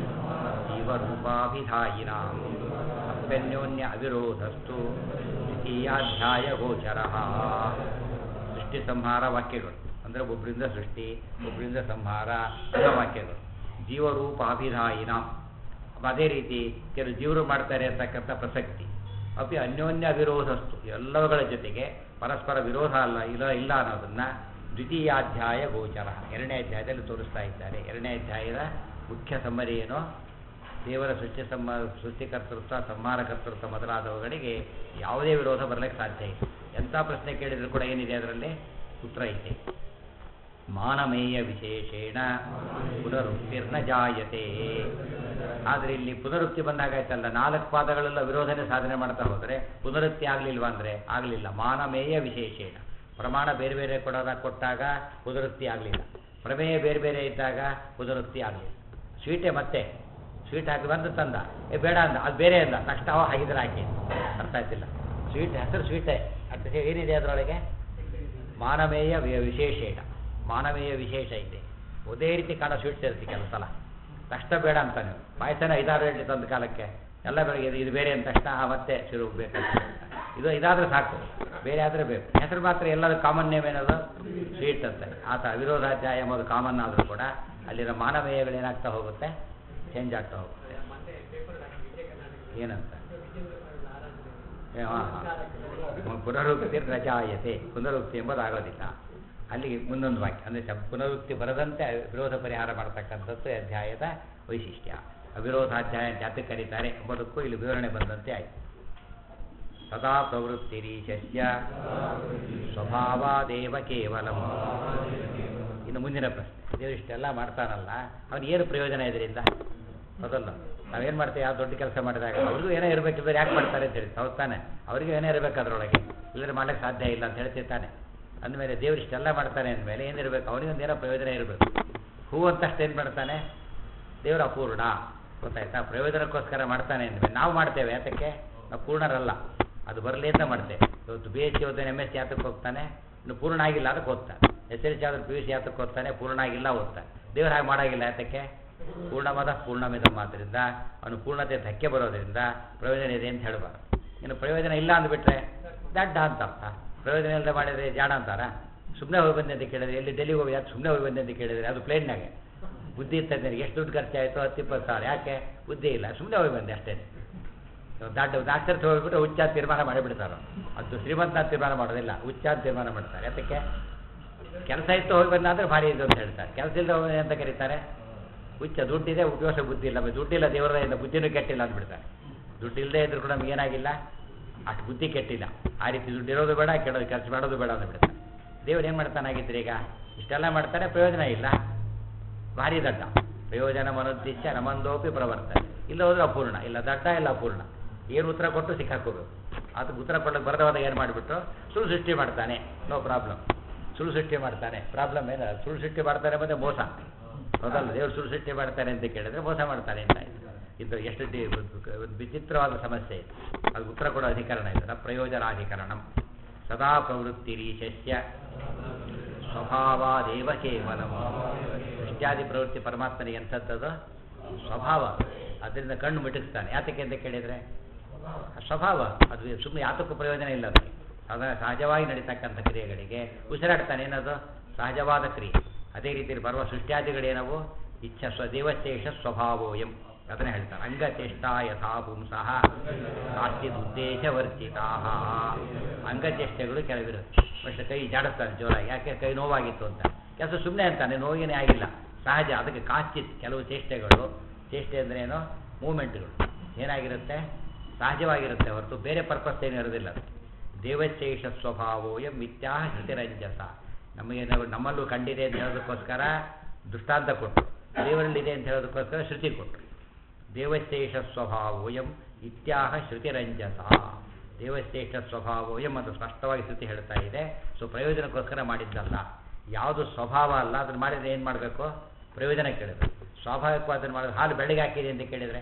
ಜೀವರೂಪಾಭಿಧಾಯಿನಾಂ ಅಪ್ಯನ್ಯೋನ್ಯ ಅವಿರೋಧಸ್ತು ದ್ವಿತೀಯಾಧ್ಯಾಯ ಗೋಚರ ಸೃಷ್ಟಿ ಸಂಹಾರ ವಾಕ್ಯಗಳು ಅಂದರೆ ಒಬ್ಬರಿಂದ ಸೃಷ್ಟಿ ಒಬ್ಬರಿಂದ ಸಂಹಾರ ಎಲ್ಲ ವಾಕ್ಯಗಳು ಜೀವರೂಪಾಭಿಧಾಯಿನಾಂ ಅದೇ ರೀತಿ ಕೆಲವು ಜೀವರು ಮಾಡ್ತಾರೆ ಅಂತಕ್ಕಂಥ ಪ್ರಸಕ್ತಿ ಅಪಿ ಅನ್ಯೋನ್ಯ ಅವಿರೋಧಸ್ತು ಎಲ್ಲವುಗಳ ಜೊತೆಗೆ ಪರಸ್ಪರ ವಿರೋಧ ಅಲ್ಲ ಇಲ್ಲ ಇಲ್ಲ ಅನ್ನೋದನ್ನು ದ್ವಿತೀಯಾಧ್ಯಾಯ ಗೋಚರ ಎರಡನೇ ಅಧ್ಯಾಯದಲ್ಲಿ ತೋರಿಸ್ತಾ ಇದ್ದಾರೆ ಎರಡನೇ ಅಧ್ಯಾಯದ ಮುಖ್ಯ ಸಮ್ಮರಿ ಏನು ದೇವರ ಸೃಷ್ಟಿ ಸಮ್ಮ ಸೃಷ್ಟಿಕರ್ತೃತ್ವ ಸಂಹಾರಕರ್ತೃತ್ವ ಮೊದಲಾದವುಗಳಿಗೆ ಯಾವುದೇ ವಿರೋಧ ಬರಲಿಕ್ಕೆ ಸಾಧ್ಯ ಇಲ್ಲ ಎಂಥ ಪ್ರಶ್ನೆ ಕೇಳಿದರೂ ಕೂಡ ಏನಿದೆ ಅದರಲ್ಲಿ ಉತ್ತರ ಇದೆ ಮಾನಮೇಯ ವಿಶೇಷೇಣ ಪುನರುಕ್ತಿರ್ನ ಜಾಯತೆ ಆದರೆ ಇಲ್ಲಿ ಪುನರುಕ್ತಿ ಬಂದಾಗಾಯ್ತಲ್ಲ ನಾಲ್ಕು ಪಾದಗಳೆಲ್ಲ ವಿರೋಧನೆ ಸಾಧನೆ ಮಾಡ್ತಾ ಹೋದರೆ ಪುನರುಕ್ತಿ ಆಗಲಿಲ್ವಾ ಅಂದರೆ ಆಗಲಿಲ್ಲ ಮಾನಮೇಯ ವಿಶೇಷೇಣ ಪ್ರಮಾಣ ಬೇರೆ ಬೇರೆ ಕೊಡೋದ ಕೊಟ್ಟಾಗ ಪುನರುಕ್ತಿ ಆಗಲಿಲ್ಲ ಪ್ರಮೇಯ ಬೇರೆ ಬೇರೆ ಇದ್ದಾಗ ಪುನರುಕ್ತಿ ಆಗಲಿಲ್ಲ ಸ್ವೀಟೇ ಮತ್ತೆ ಸ್ವೀಟ್ ಹಾಕಿ ಬಂದು ತಂದ ಏ ಬೇಡ ಅಂದ ಅದು ಬೇರೆ ಅಂದ ತಕ್ಷಣ ಅವ ಹಾಗಿದ್ರೆ ಹಾಕಿ ಅರ್ಥ ಆಯ್ತಿಲ್ಲ ಸ್ವೀಟ್ ಹೆಸರು ಸ್ವೀಟೇ ಅರ್ಥ ಏನಿದೆ ಅದರೊಳಗೆ ಮಾನಮೇಯ ವಿ- ವಿಶೇಷೇಣ ಮಾನವೀಯ ವಿಶೇಷ ಇದೆ ಒಂದೇ ರೀತಿ ಕಾಣೋ ಸ್ವೀಟ್ಸ್ ಇರುತ್ತೆ ಕೆಲವು ಸಲ ತಕ್ಷಣ ಬೇಡ ಅಂತಾನೆ ಪಾಯಸನ ಐದಾರು ಗಂಟೆ ತಂದ ಕಾಲಕ್ಕೆ ಎಲ್ಲ ಬೆಳಗ್ಗೆ ಇದು- ಇದು ಬೇರೆ ಅಂದ ತಕ್ಷಣ ಆ ಮತ್ತೆ ಶುರು ಬೇಕಂತ ಇದು ಇದಾದರೆ ಸಾಕು ಬೇರೆ ಆದರೆ ಬೇಕು ಹೆಸರು ಮಾತ್ರ ಎಲ್ಲದೂ ಕಾಮನ್ ನೇಮ್ ಏನದು ಸ್ವೀಟ್ ಅಂತಾನೆ ಆತ ವಿರೋಧಾಧ್ಯಾಯ ಎಂಬುದು ಕಾಮನ್ ಆದರೂ ಕೂಡ ಅಲ್ಲಿರೋ ಮಾನವೀಯಗಳು ಏನಾಗ್ತಾ ಹೋಗುತ್ತೆ ಚೇಂಜ್ ಆಗ್ತಾ ಹೋಗುತ್ತೆ ಏನಂತ ಏ, ಹಾ, ಹಾ. ಪುನರುಕ್ತಿ ರಜಾಯತೆ ಪುನರುಕ್ತಿ ಎಂಬುದು ಆಗೋದಿಲ್ಲ ಅಲ್ಲಿಗೆ ಮುಂದೊಂದು ವಾಕ್ಯ ಅಂದರೆ ಶಬ್ ಪುನರುಕ್ತಿ ಬರದಂತೆ ವಿರೋಧ ಪರಿಹಾರ ಮಾಡ್ತಕ್ಕಂಥದ್ದು ಈ ಅಧ್ಯಾಯದ ವೈಶಿಷ್ಟ್ಯ ಅವಿರೋಧಾಧ್ಯಾಯ ಅಂತ ಯಾತಕ್ಕೆ ಕರೀತಾರೆ ಎಂಬುದಕ್ಕೂ ಇಲ್ಲಿ ವಿವರಣೆ ಬಂದಂತೆ ಆಯಿತು ಸದಾ ಪ್ರವೃತ್ತಿರೀಶಸ್ಯ ಸ್ವಭಾವಾದೇವ ಕೇವಲಂ ಇನ್ನು ಮುಂದಿನ ಪ್ರಶ್ನೆ ದೇವರು ಇಷ್ಟೆಲ್ಲ ಮಾಡ್ತಾನಲ್ಲ ಅವನಿಗೆ ಏನು ಪ್ರಯೋಜನ ಇದರಿಂದ ಹೌದಲ್ಲ ನಾವೇನು ಮಾಡ್ತೀವಿ ಯಾವ ದೊಡ್ಡ ಕೆಲಸ ಮಾಡಿದಾಗ ಅವ್ರಿಗೂ ಏನೋ ಇರಬೇಕು ಇವರು ಯಾಕೆ ಮಾಡ್ತಾರೆ ಅಂತ ಹೇಳಿ ಹೌದು ತಾನೆ ಅವ್ರಿಗೂ ಏನೋ ಇರಬೇಕು ಅದರೊಳಗೆ ಇಲ್ಲದ್ರೆ ಮಾಡ್ಲಿಕ್ಕೆ ಸಾಧ್ಯ ಇಲ್ಲ ಅಂತ ಹೇಳ್ತಿರ್ತಾನೆ ಅಂದಮೇಲೆ ದೇವರು ಇಷ್ಟೆಲ್ಲ ಮಾಡ್ತಾನೆ ಅಂದಮೇಲೆ ಏನಿರಬೇಕು ಅವನಿಗೊಂದು ಏನೋ ಪ್ರಯೋಜನ ಇರಬೇಕು ಹೂ ಅಂತಷ್ಟು ಏನು ಮಾಡ್ತಾನೆ ದೇವರ ಅಪೂರ್ಣ ಗೊತ್ತಾಯ್ತಾ ಪ್ರಯೋಜನಕ್ಕೋಸ್ಕರ ಮಾಡ್ತಾನೆ ಅಂದಮೇಲೆ ನಾವು ಮಾಡ್ತೇವೆ ಯಾತಕ್ಕೆ ನಾವು ಪೂರ್ಣರಲ್ಲ ಅದು ಬರಲಿ ಅಂತ ಮಾಡ್ತೇವೆ ಇವತ್ತು ಬಿ ಎಸ್ ಸಿ ಓದ್ತಾನೆ ಎಮ್ ಎಸ್ ಸಿ ಯಾತಕ್ಕೆ ಹೋಗ್ತಾನೆ ಇನ್ನು ಪೂರ್ಣ ಆಗಿಲ್ಲ ಅದಕ್ಕೆ ಓದ್ತಾನೆ ಎಸ್ ಎಲ್ ಸಿ ಆದ್ರೆ ಪಿ ಯು ಸಿ ಯಾತಕ್ಕೆ ಓದ್ತಾನೆ ಪೂರ್ಣ ಆಗಿಲ್ಲ ಓದ್ತಾನೆ ದೇವ್ರು ಹಾಗೆ ಮಾಡಾಗಿಲ್ಲ ಯಾತಕ್ಕೆ ಪೂರ್ಣವಾದ ಪೂರ್ಣಮಿದ ಮಾತ್ರದಿಂದ ಅವನು ಪೂರ್ಣತೆ ಧಕ್ಕೆ ಬರೋದ್ರಿಂದ ಪ್ರಯೋಜನ ಇದೆ ಅಂತ ಹೇಳಬಾರ್ದು ಇನ್ನು ಪ್ರಯೋಜನ ಇಲ್ಲ ಅಂದ್ಬಿಟ್ರೆ ದಡ್ಡ ಅಂತ ಅರ್ಥ ಪ್ರಯೋಜನ ಇಲ್ಲದೆ ಮಾಡಿದರೆ ಜಾಣ ಅಂತಾರ ಸುಮ್ಮನೆ ಹೋಗಿ ಬಂದೆ ಅಂತ ಕೇಳಿದ್ರೆ ಎಲ್ಲಿ ಡೆಲ್ಲಿಗೆ ಹೋಗಿ ಯಾಕೆ ಸುಮ್ಮನೆ ಹೋಗಿ ಬಂದೆ ಅಂತ ಕೇಳಿದ್ರೆ ಅದು ಪ್ಲೇನ್ನಾಗೆ ಬುದ್ಧಿ ಇರ್ತದೆ ನನಗೆ ಎಷ್ಟು ದುಡ್ಡು ಖರ್ಚಾಯಿತು ಹತ್ತು ಇಪ್ಪತ್ತು ಸಾವಿರ ಯಾಕೆ ಬುದ್ಧಿ ಇಲ್ಲ ಸುಮ್ಮನೆ ಹೋಗಿ ಬಂದೆ ಅಷ್ಟೇ ದಾಟ ಡಾಕ್ಟರ್ ಹೋಗ್ಬಿಟ್ಟು ಹುಚ್ಚ ತೀರ್ಮಾನ ಮಾಡಿಬಿಡ್ತಾರೆ ಅದು ಶ್ರೀಮಂತ ತೀರ್ಮಾನ ಮಾಡೋದಿಲ್ಲ ಹುಚ್ಚ ಅಂತ ತೀರ್ಮಾನ ಮಾಡ್ತಾರೆ ಯಾತಕ್ಕೆ ಕೆಲಸ ಇತ್ತು ಹೋಗಿ ಬಂದ ಅಂದರೆ ಭಾರಿ ಇದು ಅಂತ ಹೇಳ್ತಾರೆ ಕೆಲಸ ಇಲ್ಲದೆ ಹೋಗಿ ಅಂತ ಕರೀತಾರೆ ಹುಚ್ಚ ದುಡ್ಡಿದೆ ಉಪಯೋಗ ಬುದ್ಧಿ ಇಲ್ಲ ಆಮೇಲೆ ದುಡ್ಡಿಲ್ಲ ದೇವರಿಂದ ಬುದ್ಧಿನೂ ಕೆಟ್ಟಿಲ್ಲ ಅಂದ್ಬಿಡ್ತಾರೆ ದುಡ್ಡು ಇಲ್ಲದೆ ಇದ್ರೂ ಕೂಡ ನಮ್ಗೆ ಏನಾಗಿಲ್ಲ ಅಷ್ಟು ಬುದ್ಧಿ ಕೆಟ್ಟಿಲ್ಲ ಆ ರೀತಿ ದುಡ್ಡು ಇರೋದು ಬೇಡ ಕೆಡೋದು ಖರ್ಚು ಮಾಡೋದು ಬೇಡ ಅಂದ್ಬಿಡ್ತಾರೆ ದೇವ್ರು ಏನು ಮಾಡ್ತಾನಾಗಿದ್ರೆ ಈಗ ಇಷ್ಟೆಲ್ಲ ಮಾಡ್ತಾನೆ ಪ್ರಯೋಜನ ಇಲ್ಲ ಭಾರಿ ದಡ್ಡ ಪ್ರಯೋಜನ ಮನೋದ್ದೇಶ ನಮಂದೋಪಿ ಪ್ರವರ್ತನೆ ಇಲ್ಲ ಹೋದ್ರೆ ಅಪೂರ್ಣ ಇಲ್ಲ ದಡ್ಡ ಇಲ್ಲ ಅಪೂರ್ಣ ಏನು ಉತ್ತರ ಕೊಟ್ಟು ಸಿಕ್ಕಾಕೋಬೇಕು ಅದು ಉತ್ತರ ಕೊಡೋಕೆ ಬರದವಾಗ ಏನು ಮಾಡಿಬಿಟ್ಟು ಸುಳ್ಳು ಸೃಷ್ಟಿ ಮಾಡ್ತಾನೆ ನೋ ಪ್ರಾಬ್ಲಮ್ ಸುಳ್ಳು ಸೃಷ್ಟಿ ಮಾಡ್ತಾನೆ ಪ್ರಾಬ್ಲಮ್ ಏನ ಸುಳ್ಳು ಸೃಷ್ಟಿ ಮಾಡ್ತಾನೆ ಮತ್ತೆ ಮೋಸ ಹೌದಲ್ಲ ದೇವ್ರು ಸುಳ್ಳು ಸೃಷ್ಟಿ ಮಾಡ್ತಾನೆ ಅಂತ ಕೇಳಿದ್ರೆ ಮೋಸ ಮಾಡ್ತಾನೆ ಅಂತ ಆಯ್ತು ಇದು ಎಷ್ಟು ಡಿ ಒಂದು ವಿಚಿತ್ರವಾದ ಸಮಸ್ಯೆ ಇದೆ ಅದು ಉತ್ತರ ಕೊಡೋ ಅಧಿಕರಣ ಇದೆ ಪ್ರಯೋಜನಾಧಿಕರಣಂ ಸದಾ ಪ್ರವೃತ್ತಿರೀಶಸ್ಯ ಸ್ವಭಾವಾದೇವ ಕೇವಲಂ ಸೃಷ್ಟ್ಯಾದಿ ಪ್ರವೃತ್ತಿ ಪರಮಾತ್ಮನಿಗೆ ಎಂಥದ್ದದು ಸ್ವಭಾವ ಅದರಿಂದ ಕಣ್ಣು ಮಿಟುಕ್ತಾನೆ ಯಾತಕ್ಕೆ ಅಂತ ಕೇಳಿದರೆ ಸ್ವಭಾವ ಅದು ಸುಮ್ಮನೆ ಯಾತಕ್ಕೂ ಪ್ರಯೋಜನ ಇಲ್ಲ ಅದಕ್ಕೆ ಸಾಧಾರಣ ಸಹಜವಾಗಿ ನಡೀತಕ್ಕಂಥ ಕ್ರಿಯೆಗಳಿಗೆ ಉಸಿರಾಡ್ತಾನೆ ಏನದು ಸಹಜವಾದ ಕ್ರಿಯೆ ಅದೇ ರೀತಿ ಬರುವ ಸೃಷ್ಟ್ಯಾದಿಗಳೇನವು ಇಚ್ಛ ಸ್ವದೇವಶೇಷ ಸ್ವಭಾವೋಯಂ ಅದನ್ನೇ ಹೇಳ್ತಾರೆ ಅಂಗಚೇಷ್ಟ ಯಥಾ ಪುಂಸಃ ನಾಸ್ತಿ ಉದ್ದೇಶವರ್ಜಿತಾ ಅಂಗಚೇಷ್ಟೆಗಳು ಕೆಲವಿರುತ್ತೆ പക്ഷെ ಕೈ ಜಾಡಿಸ್ತಾನೆ ಜೋರಾಗಿ ಯಾಕೆ ಕೈ ನೋವಾಗಿತ್ತು ಅಂತ ಕೆಲಸ ಸುಮ್ಮನೆ ಅಂತಾನೆ ನೋವಿಗೇನೆ ಆಗಿಲ್ಲ ಸಹಜ ಅದಕ್ಕೆ ಕಾಚಿತ್ ಕೆಲವು ಚೇಷ್ಟೆಗಳು ಚೇಷ್ಟೆ ಅಂದ್ರೆ ಏನು ಮೂಮೆಂಟ್ಗಳು ಏನಾಗಿರುತ್ತೆ ಸಹಜವಾಗಿರುತ್ತೆ ಹೊರತು ಬೇರೆ ಪರ್ಪಸ್ ಏನು ಇರೋದಿಲ್ಲ ಅದು ದೇವಶೇಷ ಸ್ವಭಾವೋಯ ಮಿಥ್ಯಾ ಶ್ರುತಿರಂಜಸ ನಮಗೆ ನಾವು ನಮ್ಮಲ್ಲೂ ಕಂಡಿದೆ ಅಂತ ಹೇಳೋದಕ್ಕೋಸ್ಕರ ದೃಷ್ಟಾಂತ ಕೊಟ್ಟು ದೇವರಲ್ಲಿದೆ ಅಂತ ಹೇಳೋದಕ್ಕೋಸ್ಕರ ಶ್ರುತಿ ಕೊಟ್ಟರು ದೇವಶೇಷ ಸ್ವಭಾವೋಯಂ ಇತ್ಯಾಹ ಶ್ರುತಿರಂಜಸ ದೇವಶೇಷ ಸ್ವಭಾವೋಯಂ ಅಂತ ಸ್ಪಷ್ಟವಾಗಿ ಶ್ರುತಿ ಹೇಳ್ತಾ ಇದೆ ಸೊ ಪ್ರಯೋಜನಕ್ಕೋಸ್ಕರ ಮಾಡಿದ್ದಲ್ಲ ಯಾವುದು ಸ್ವಭಾವ ಅಲ್ಲ ಅದನ್ನು ಮಾಡಿದರೆ ಏನು ಮಾಡಬೇಕು ಪ್ರಯೋಜನ ಕೇಳಬೇಕು ಸ್ವಾಭಾವಿಕವಾದನ್ನು ಮಾಡಿದ್ರೆ ಹಾಲು ಬೆಳಗ್ಗೆ ಹಾಕಿದೆ ಅಂತ ಕೇಳಿದರೆ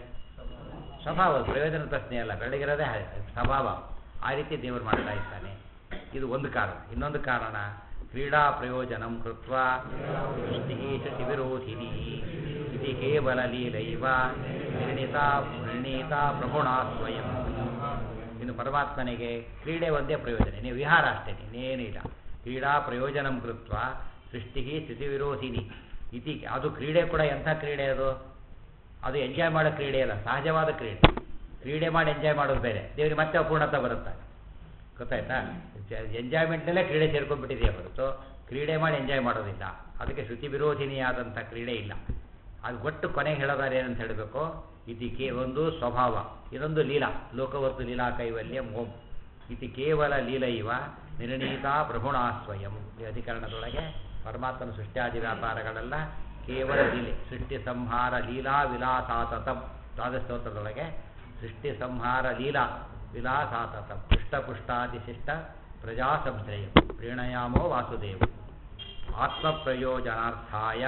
ಸ್ವಭಾವ ಪ್ರಯೋಜನ ಪ್ರಶ್ನೆ ಅಲ್ಲ ಬೆಳಗಿರೋದೇ ಹಾಗೆ, ಸ್ವಭಾವ ಆ ರೀತಿ ದೇವರು ಮಾಡ್ತಾ ಇದ್ದಾನೆ ಇದು ಒಂದು ಕಾರಣ ಇನ್ನೊಂದು ಕಾರಣ ಕ್ರೀಡಾ ಪ್ರಯೋಜನಂ ಕೃತ್ವ ಸೃಷ್ಟಿ ಶೃತಿ ವಿರೋಧಿನಿ ಇದು ಕೇವಲ ಲೀಲೈವ ನಿರ್ಣಿತ ನಿರ್ಣೀತ ಪ್ರಗುಣ ಸ್ವಯಂ ಇನ್ನು ಪರಮಾತ್ಮನಿಗೆ ಕ್ರೀಡೆ ಒಂದೇ ಪ್ರಯೋಜನ ನೀವು ವಿಹಾರ ಅಷ್ಟೇ ಇನ್ನೇನಿಲ್ಲ ಕ್ರೀಡಾ ಪ್ರಯೋಜನಂ ಕೃತ್ವ ಸೃಷ್ಟಿ ಸ್ಥಿತಿ ವಿರೋಧಿನಿ ಇತಿ ಅದು ಕ್ರೀಡೆ ಕೂಡ ಎಂಥ ಕ್ರೀಡೆ ಅದು ಅದು ಎಂಜಾಯ್ ಮಾಡೋ ಕ್ರೀಡೆ ಅಲ್ಲ ಸಹಜವಾದ ಕ್ರೀಡೆ ಕ್ರೀಡೆ ಮಾಡಿ ಎಂಜಾಯ್ ಮಾಡೋದು ಬೇರೆ ದೇವರಿಗೆ ಮತ್ತೆ ಅಪೂರ್ಣತೆ ಬರುತ್ತೆ ಗೊತ್ತಾಯ್ತಾ ಎಂಜಾಯ್ಮೆಂಟ್ನಲ್ಲೇ ಕ್ರೀಡೆ ಸೇರ್ಕೊಂಡ್ಬಿಟ್ಟಿದೆಯೇ ಹೊರತು ಕ್ರೀಡೆ ಮಾಡಿ ಎಂಜಾಯ್ ಮಾಡೋದಿಲ್ಲ ಅದಕ್ಕೆ ಶ್ರುತಿ ವಿರೋಧಿನಿಯಾದಂಥ ಕ್ರೀಡೆ ಇಲ್ಲ ಅದು ಒಟ್ಟು ಕೊನೆಗೆ ಹೇಳೋದಾರೆ ಏನಂತ ಹೇಳಬೇಕು ಇತಿ ಕೇ ಒಂದು ಸ್ವಭಾವ ಇದೊಂದು ಲೀಲಾ ಲೋಕವತ್ತು ಲೀಲಾ ಕೈವಲ್ಯ ಓಂ ಇತಿ ಕೇವಲ ಲೀಲ ಇವ ನಿರ್ಣೀತ ಪ್ರಗುಣ ಸ್ವಯಂ ಈ ಅಧಿಕರಣದೊಳಗೆ ಪರಮಾತ್ಮನ ಸೃಷ್ಟಿಯಾದಿ ವ್ಯಾಪಾರಗಳೆಲ್ಲ ಕೇವಲ ಲೀಲೆ ಸೃಷ್ಟಿ ಸಂಹಾರ ಲೀಲಾ ವಿಲಾಸಾತತಂ ದ್ವಾದಶ ಸ್ತೋತ್ರದೊಳಗೆ ಸೃಷ್ಟಿ ಸಂಹಾರ ಲೀಲಾ ವಿಲಾಸಾತತಂ ಪುಷ್ಟಪುಷ್ಟಾದಿಶಿಷ್ಟ ಪ್ರಜಾ ಸಂಶ್ರಯ ಪ್ರೀಣಯಾಮೋ ವಾಸುದೇವ ಆತ್ಮಪ್ರಯೋಜನಾರ್ಥಾಯ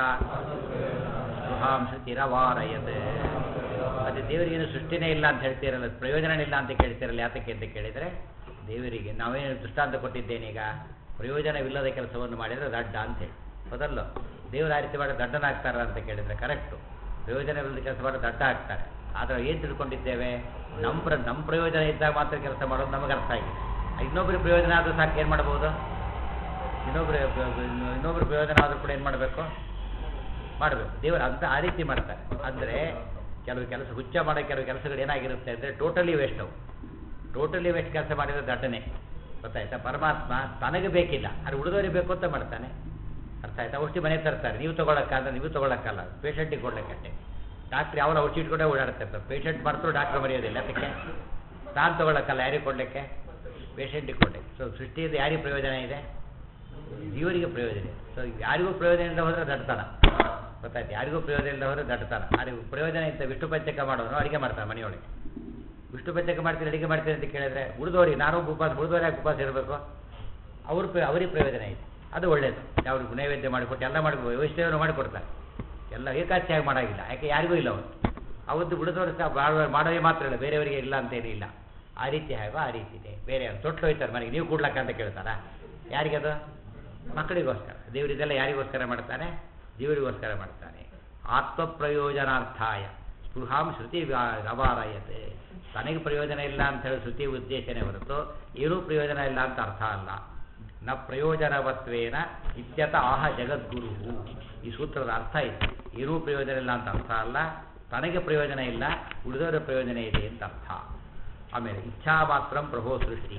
ಗೃಹಾಂಶತಿರವಾರಯತ್ ಅದು ದೇವರಿಗೇನು ಸೃಷ್ಟಿನೇ ಇಲ್ಲ ಅಂತ ಹೇಳ್ತೀರಲ್ಲ ಪ್ರಯೋಜನ ಇಲ್ಲ ಅಂತ ಕೇಳ್ತೀರಲ್ಲ ಯಾತಕ್ಕೆ ಅಂತ ಕೇಳಿದರೆ ದೇವರಿಗೆ ನಾವೇನು ದೃಷ್ಟಾಂತ ಕೊಟ್ಟಿದ್ದೇನೀಗ ಪ್ರಯೋಜನವಿಲ್ಲದ ಕೆಲಸವನ್ನು ಮಾಡಿದರೆ ದಡ್ಡ ಅಂತೇಳಿ ಹೌದಲ್ಲ ದೇವರ ಆ ರೀತಿ ಮಾಡಿ ದಡ್ಡನಾಗ್ತಾರ ಅಂತ ಕೇಳಿದರೆ ಕರೆಕ್ಟು ಪ್ರಯೋಜನವಿಲ್ಲದ ಕೆಲಸ ಮಾಡಿ ದಡ್ಡ ಆಗ್ತಾರೆ ಆದರೆ ಏನು ತಿಳ್ಕೊಂಡಿದ್ದೇವೆ ನಮ್ಮ ಪ್ರ ನಮ್ಮ ಪ್ರಯೋಜನ ಇದ್ದಾಗ ಮಾತ್ರ ಕೆಲಸ ಮಾಡೋದು ನಮಗೆ ಅರ್ಥ ಆಗಿದೆ ಇನ್ನೊಬ್ಬರಿಗೆ ಪ್ರಯೋಜನ ಆದರೂ ಸಾಕು ಏನು ಮಾಡ್ಬೋದು ಇನ್ನೊಬ್ಬರು ಇನ್ನೊಬ್ಬರು ಪ್ರಯೋಜನ ಆದರೂ ಕೂಡ ಏನು ಮಾಡಬೇಕು ಮಾಡಬೇಕು ದೇವರು ಅಂತ ಆ ರೀತಿ ಮಾಡ್ತಾರೆ ಅಂದರೆ ಕೆಲವು ಕೆಲಸ ಹುಚ್ಚ ಮಾಡೋ ಕೆಲವು ಕೆಲಸಗಳು ಏನಾಗಿರುತ್ತೆ ಅಂದರೆ ಟೋಟಲಿ ವೇಸ್ಟ್ ಅವು ಟೋಟಲಿ ವೇಸ್ಟ್ ಕೆಲಸ ಮಾಡಿದ್ರೆ ದಡ್ಡನೆ ಗೊತ್ತಾಯ್ತಾ ಪರಮಾತ್ಮ ತನಗೆ ಬೇಕಿಲ್ಲ ಅದು ಉಳಿದವರಿಗೆ ಬೇಕು ಅಂತ ಮಾಡ್ತಾನೆ ಅರ್ಥ ಆಯ್ತಾ ಔಷಧಿ ಮನೆಗೆ ತರ್ತಾರೆ ನೀವು ತೊಗೊಳಕ್ಕಲ್ಲ ನೀವು ತೊಗೊಳಕ್ಕಲ್ಲ ಪೇಷಂಟಿಗೆ ಕೊಡ್ಲಿಕ್ಕೆ ಡಾಕ್ಟ್ರ್ ಯಾವಾಗ ಔಷಧಿ ಇಟ್ಕೊಂಡೇ ಓಡಾಡ್ತಿರ್ತಾರೆ ಪೇಷಂಟ್ ಮಾಡ್ತಾರೆ ಡಾಕ್ಟ್ರ್ ಮರೆಯೋದಿಲ್ಲ ಅದಕ್ಕೆ ನಾನು ತೊಗೊಳಕ್ಕಲ್ಲ ಯಾರಿಗೆ ಕೊಡಲಿಕ್ಕೆ ಪೇಷಂಟಿಗೆ ಕೊಡಲಿಕ್ಕೆ ಸೊ ಸೃಷ್ಟಿಯಿಂದ ಯಾರಿಗೆ ಪ್ರಯೋಜನ ಇದೆ ಜೀವರಿಗೆ ಪ್ರಯೋಜನ ಇದೆ ಸೊ ಯಾರಿಗೂ ಪ್ರಯೋಜನ ಇಲ್ಲದೆ ಹೋದರೆ ದಡ್ತಾನ ಗೊತ್ತಾಯ್ತು ಯಾರಿಗೂ ಪ್ರಯೋಜನ ಇಲ್ಲದೆ ಹೋದರೆ ದಡ್ತಾನ ಯಾರಿಗೂ ಪ್ರಯೋಜನ ಇದ್ದ ವಿಷ್ಣು ಪಂಚಕ ಮಾಡೋನು ಅಡುಗೆ ಮಾಡ್ತಾನೆ ಮನೆಯೊಳಗೆ ವಿಷ್ಣು ಪಂಚಕ ಮಾಡ್ತೀನಿ ಅಡುಗೆ ಮಾಡ್ತೀನಿ ಅಂತ ಕೇಳಿದ್ರೆ ಉಳಿದವರಿಗೆ ನಾನು ಉಪವಾಸ ಉಳಿದವರಿಗೆ ಯಾಕೆ ಉಪವಾಸ ಇರಬೇಕು ಅವ್ರ ಪ್ರ- ಅವರಿಗೆ ಪ್ರಯೋಜನ ಇದೆ ಅದು ಒಳ್ಳೆಯದು ಅವ್ರಿಗೆ ನೈವೇದ್ಯ ಮಾಡಿಕೊಟ್ಟು ಎಲ್ಲ ಮಾಡಿ ವೈಷ್ಣವರು ಮಾಡಿಕೊಡ್ತಾರೆ ಎಲ್ಲ ಏಕಾಚಿಯಾಗಿ ಮಾಡಾಗಿಲ್ಲ ಯಾಕೆ ಯಾರಿಗೂ ಇಲ್ಲ ಅವತ್ತು ಅವತ್ತು ಉಳಿದವರು ಸಹ ಮಾಡೋ- ಮಾಡೋದೇ ಮಾತ್ರ ಇಲ್ಲ ಬೇರೆಯವರಿಗೆ ಇಲ್ಲ ಅಂತೇನೂ ಇಲ್ಲ ಆ ರೀತಿ ಹೇಗೋ ಆ ರೀತಿ ಇದೆ ಬೇರೆ ಯಾರು ತೊಟ್ಟು ಹೋಯ್ತಾರೆ ಮನೆಗೆ ನೀವು ಕೊಡ್ಲಕ್ಕ ಅಂತ ಕೇಳ್ತಾರಾ ಯಾರಿಗದು ಮಕ್ಕಳಿಗೋಸ್ಕರ ದೇವರು ಇದೆಲ್ಲ ಯಾರಿಗೋಸ್ಕರ ಮಾಡ್ತಾನೆ ದೇವರಿಗೋಸ್ಕರ ಮಾಡ್ತಾನೆ ಆತ್ಮಪ್ರಯೋಜನಾರ್ಥಾಯ ಸ್ಪೃಹಾಂ ಶ್ರುತಿ ವ್ಯಾ- ಅವಾರಯತೆ ತನಗೆ ಪ್ರಯೋಜನ ಇಲ್ಲ ಅಂತ ಹೇಳಿ ಶ್ರುತಿ ಉದ್ದೇಶನೇ ಹೊರತು ಏನೂ ಪ್ರಯೋಜನ ಇಲ್ಲ ಅಂತ ಅರ್ಥ ಅಲ್ಲ ನ ಪ್ರಯೋಜನವತ್ವೇನ ಇತ್ಯತ ಆಹ ಜಗದ್ಗುರು ಈ ಸೂತ್ರದ ಅರ್ಥ ಇದೆ ಏನೂ ಪ್ರಯೋಜನ ಇಲ್ಲ ಅಂತ ಅರ್ಥ ಅಲ್ಲ ತನಗೆ ಪ್ರಯೋಜನ ಇಲ್ಲ ಉಳಿದವರ ಪ್ರಯೋಜನ ಇದೆ ಅಂತ ಅರ್ಥ ಆಮೇಲೆ ಇಚ್ಛಾ ಮಾತ್ರ ಪ್ರಭೋ ಸೃಷ್ಟಿ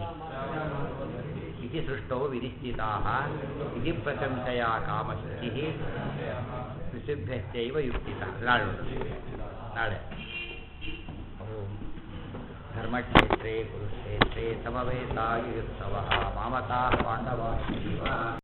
ಇತಿ ಸೃಷ್ಟೌ ವಿನಿಶ್ಚಿತಾ ಇತಿ ಪ್ರಶಂಸೆಯ ಕಾಮಶುಚಿ ಋಷಿಭ್ಯಶ್ಚೈವ ಯುಕ್ತಿತ ನಾಳೆ ನಾಳೆ ಓಂ ಧರ್ಮಕ್ಷೇತ್ರೇ ಕುರುಕ್ಷೇತ್ರೇ ಸಮವೇತಾಯುತ್ಸವ ಮಾಮತಾ ಪಾಂಡವ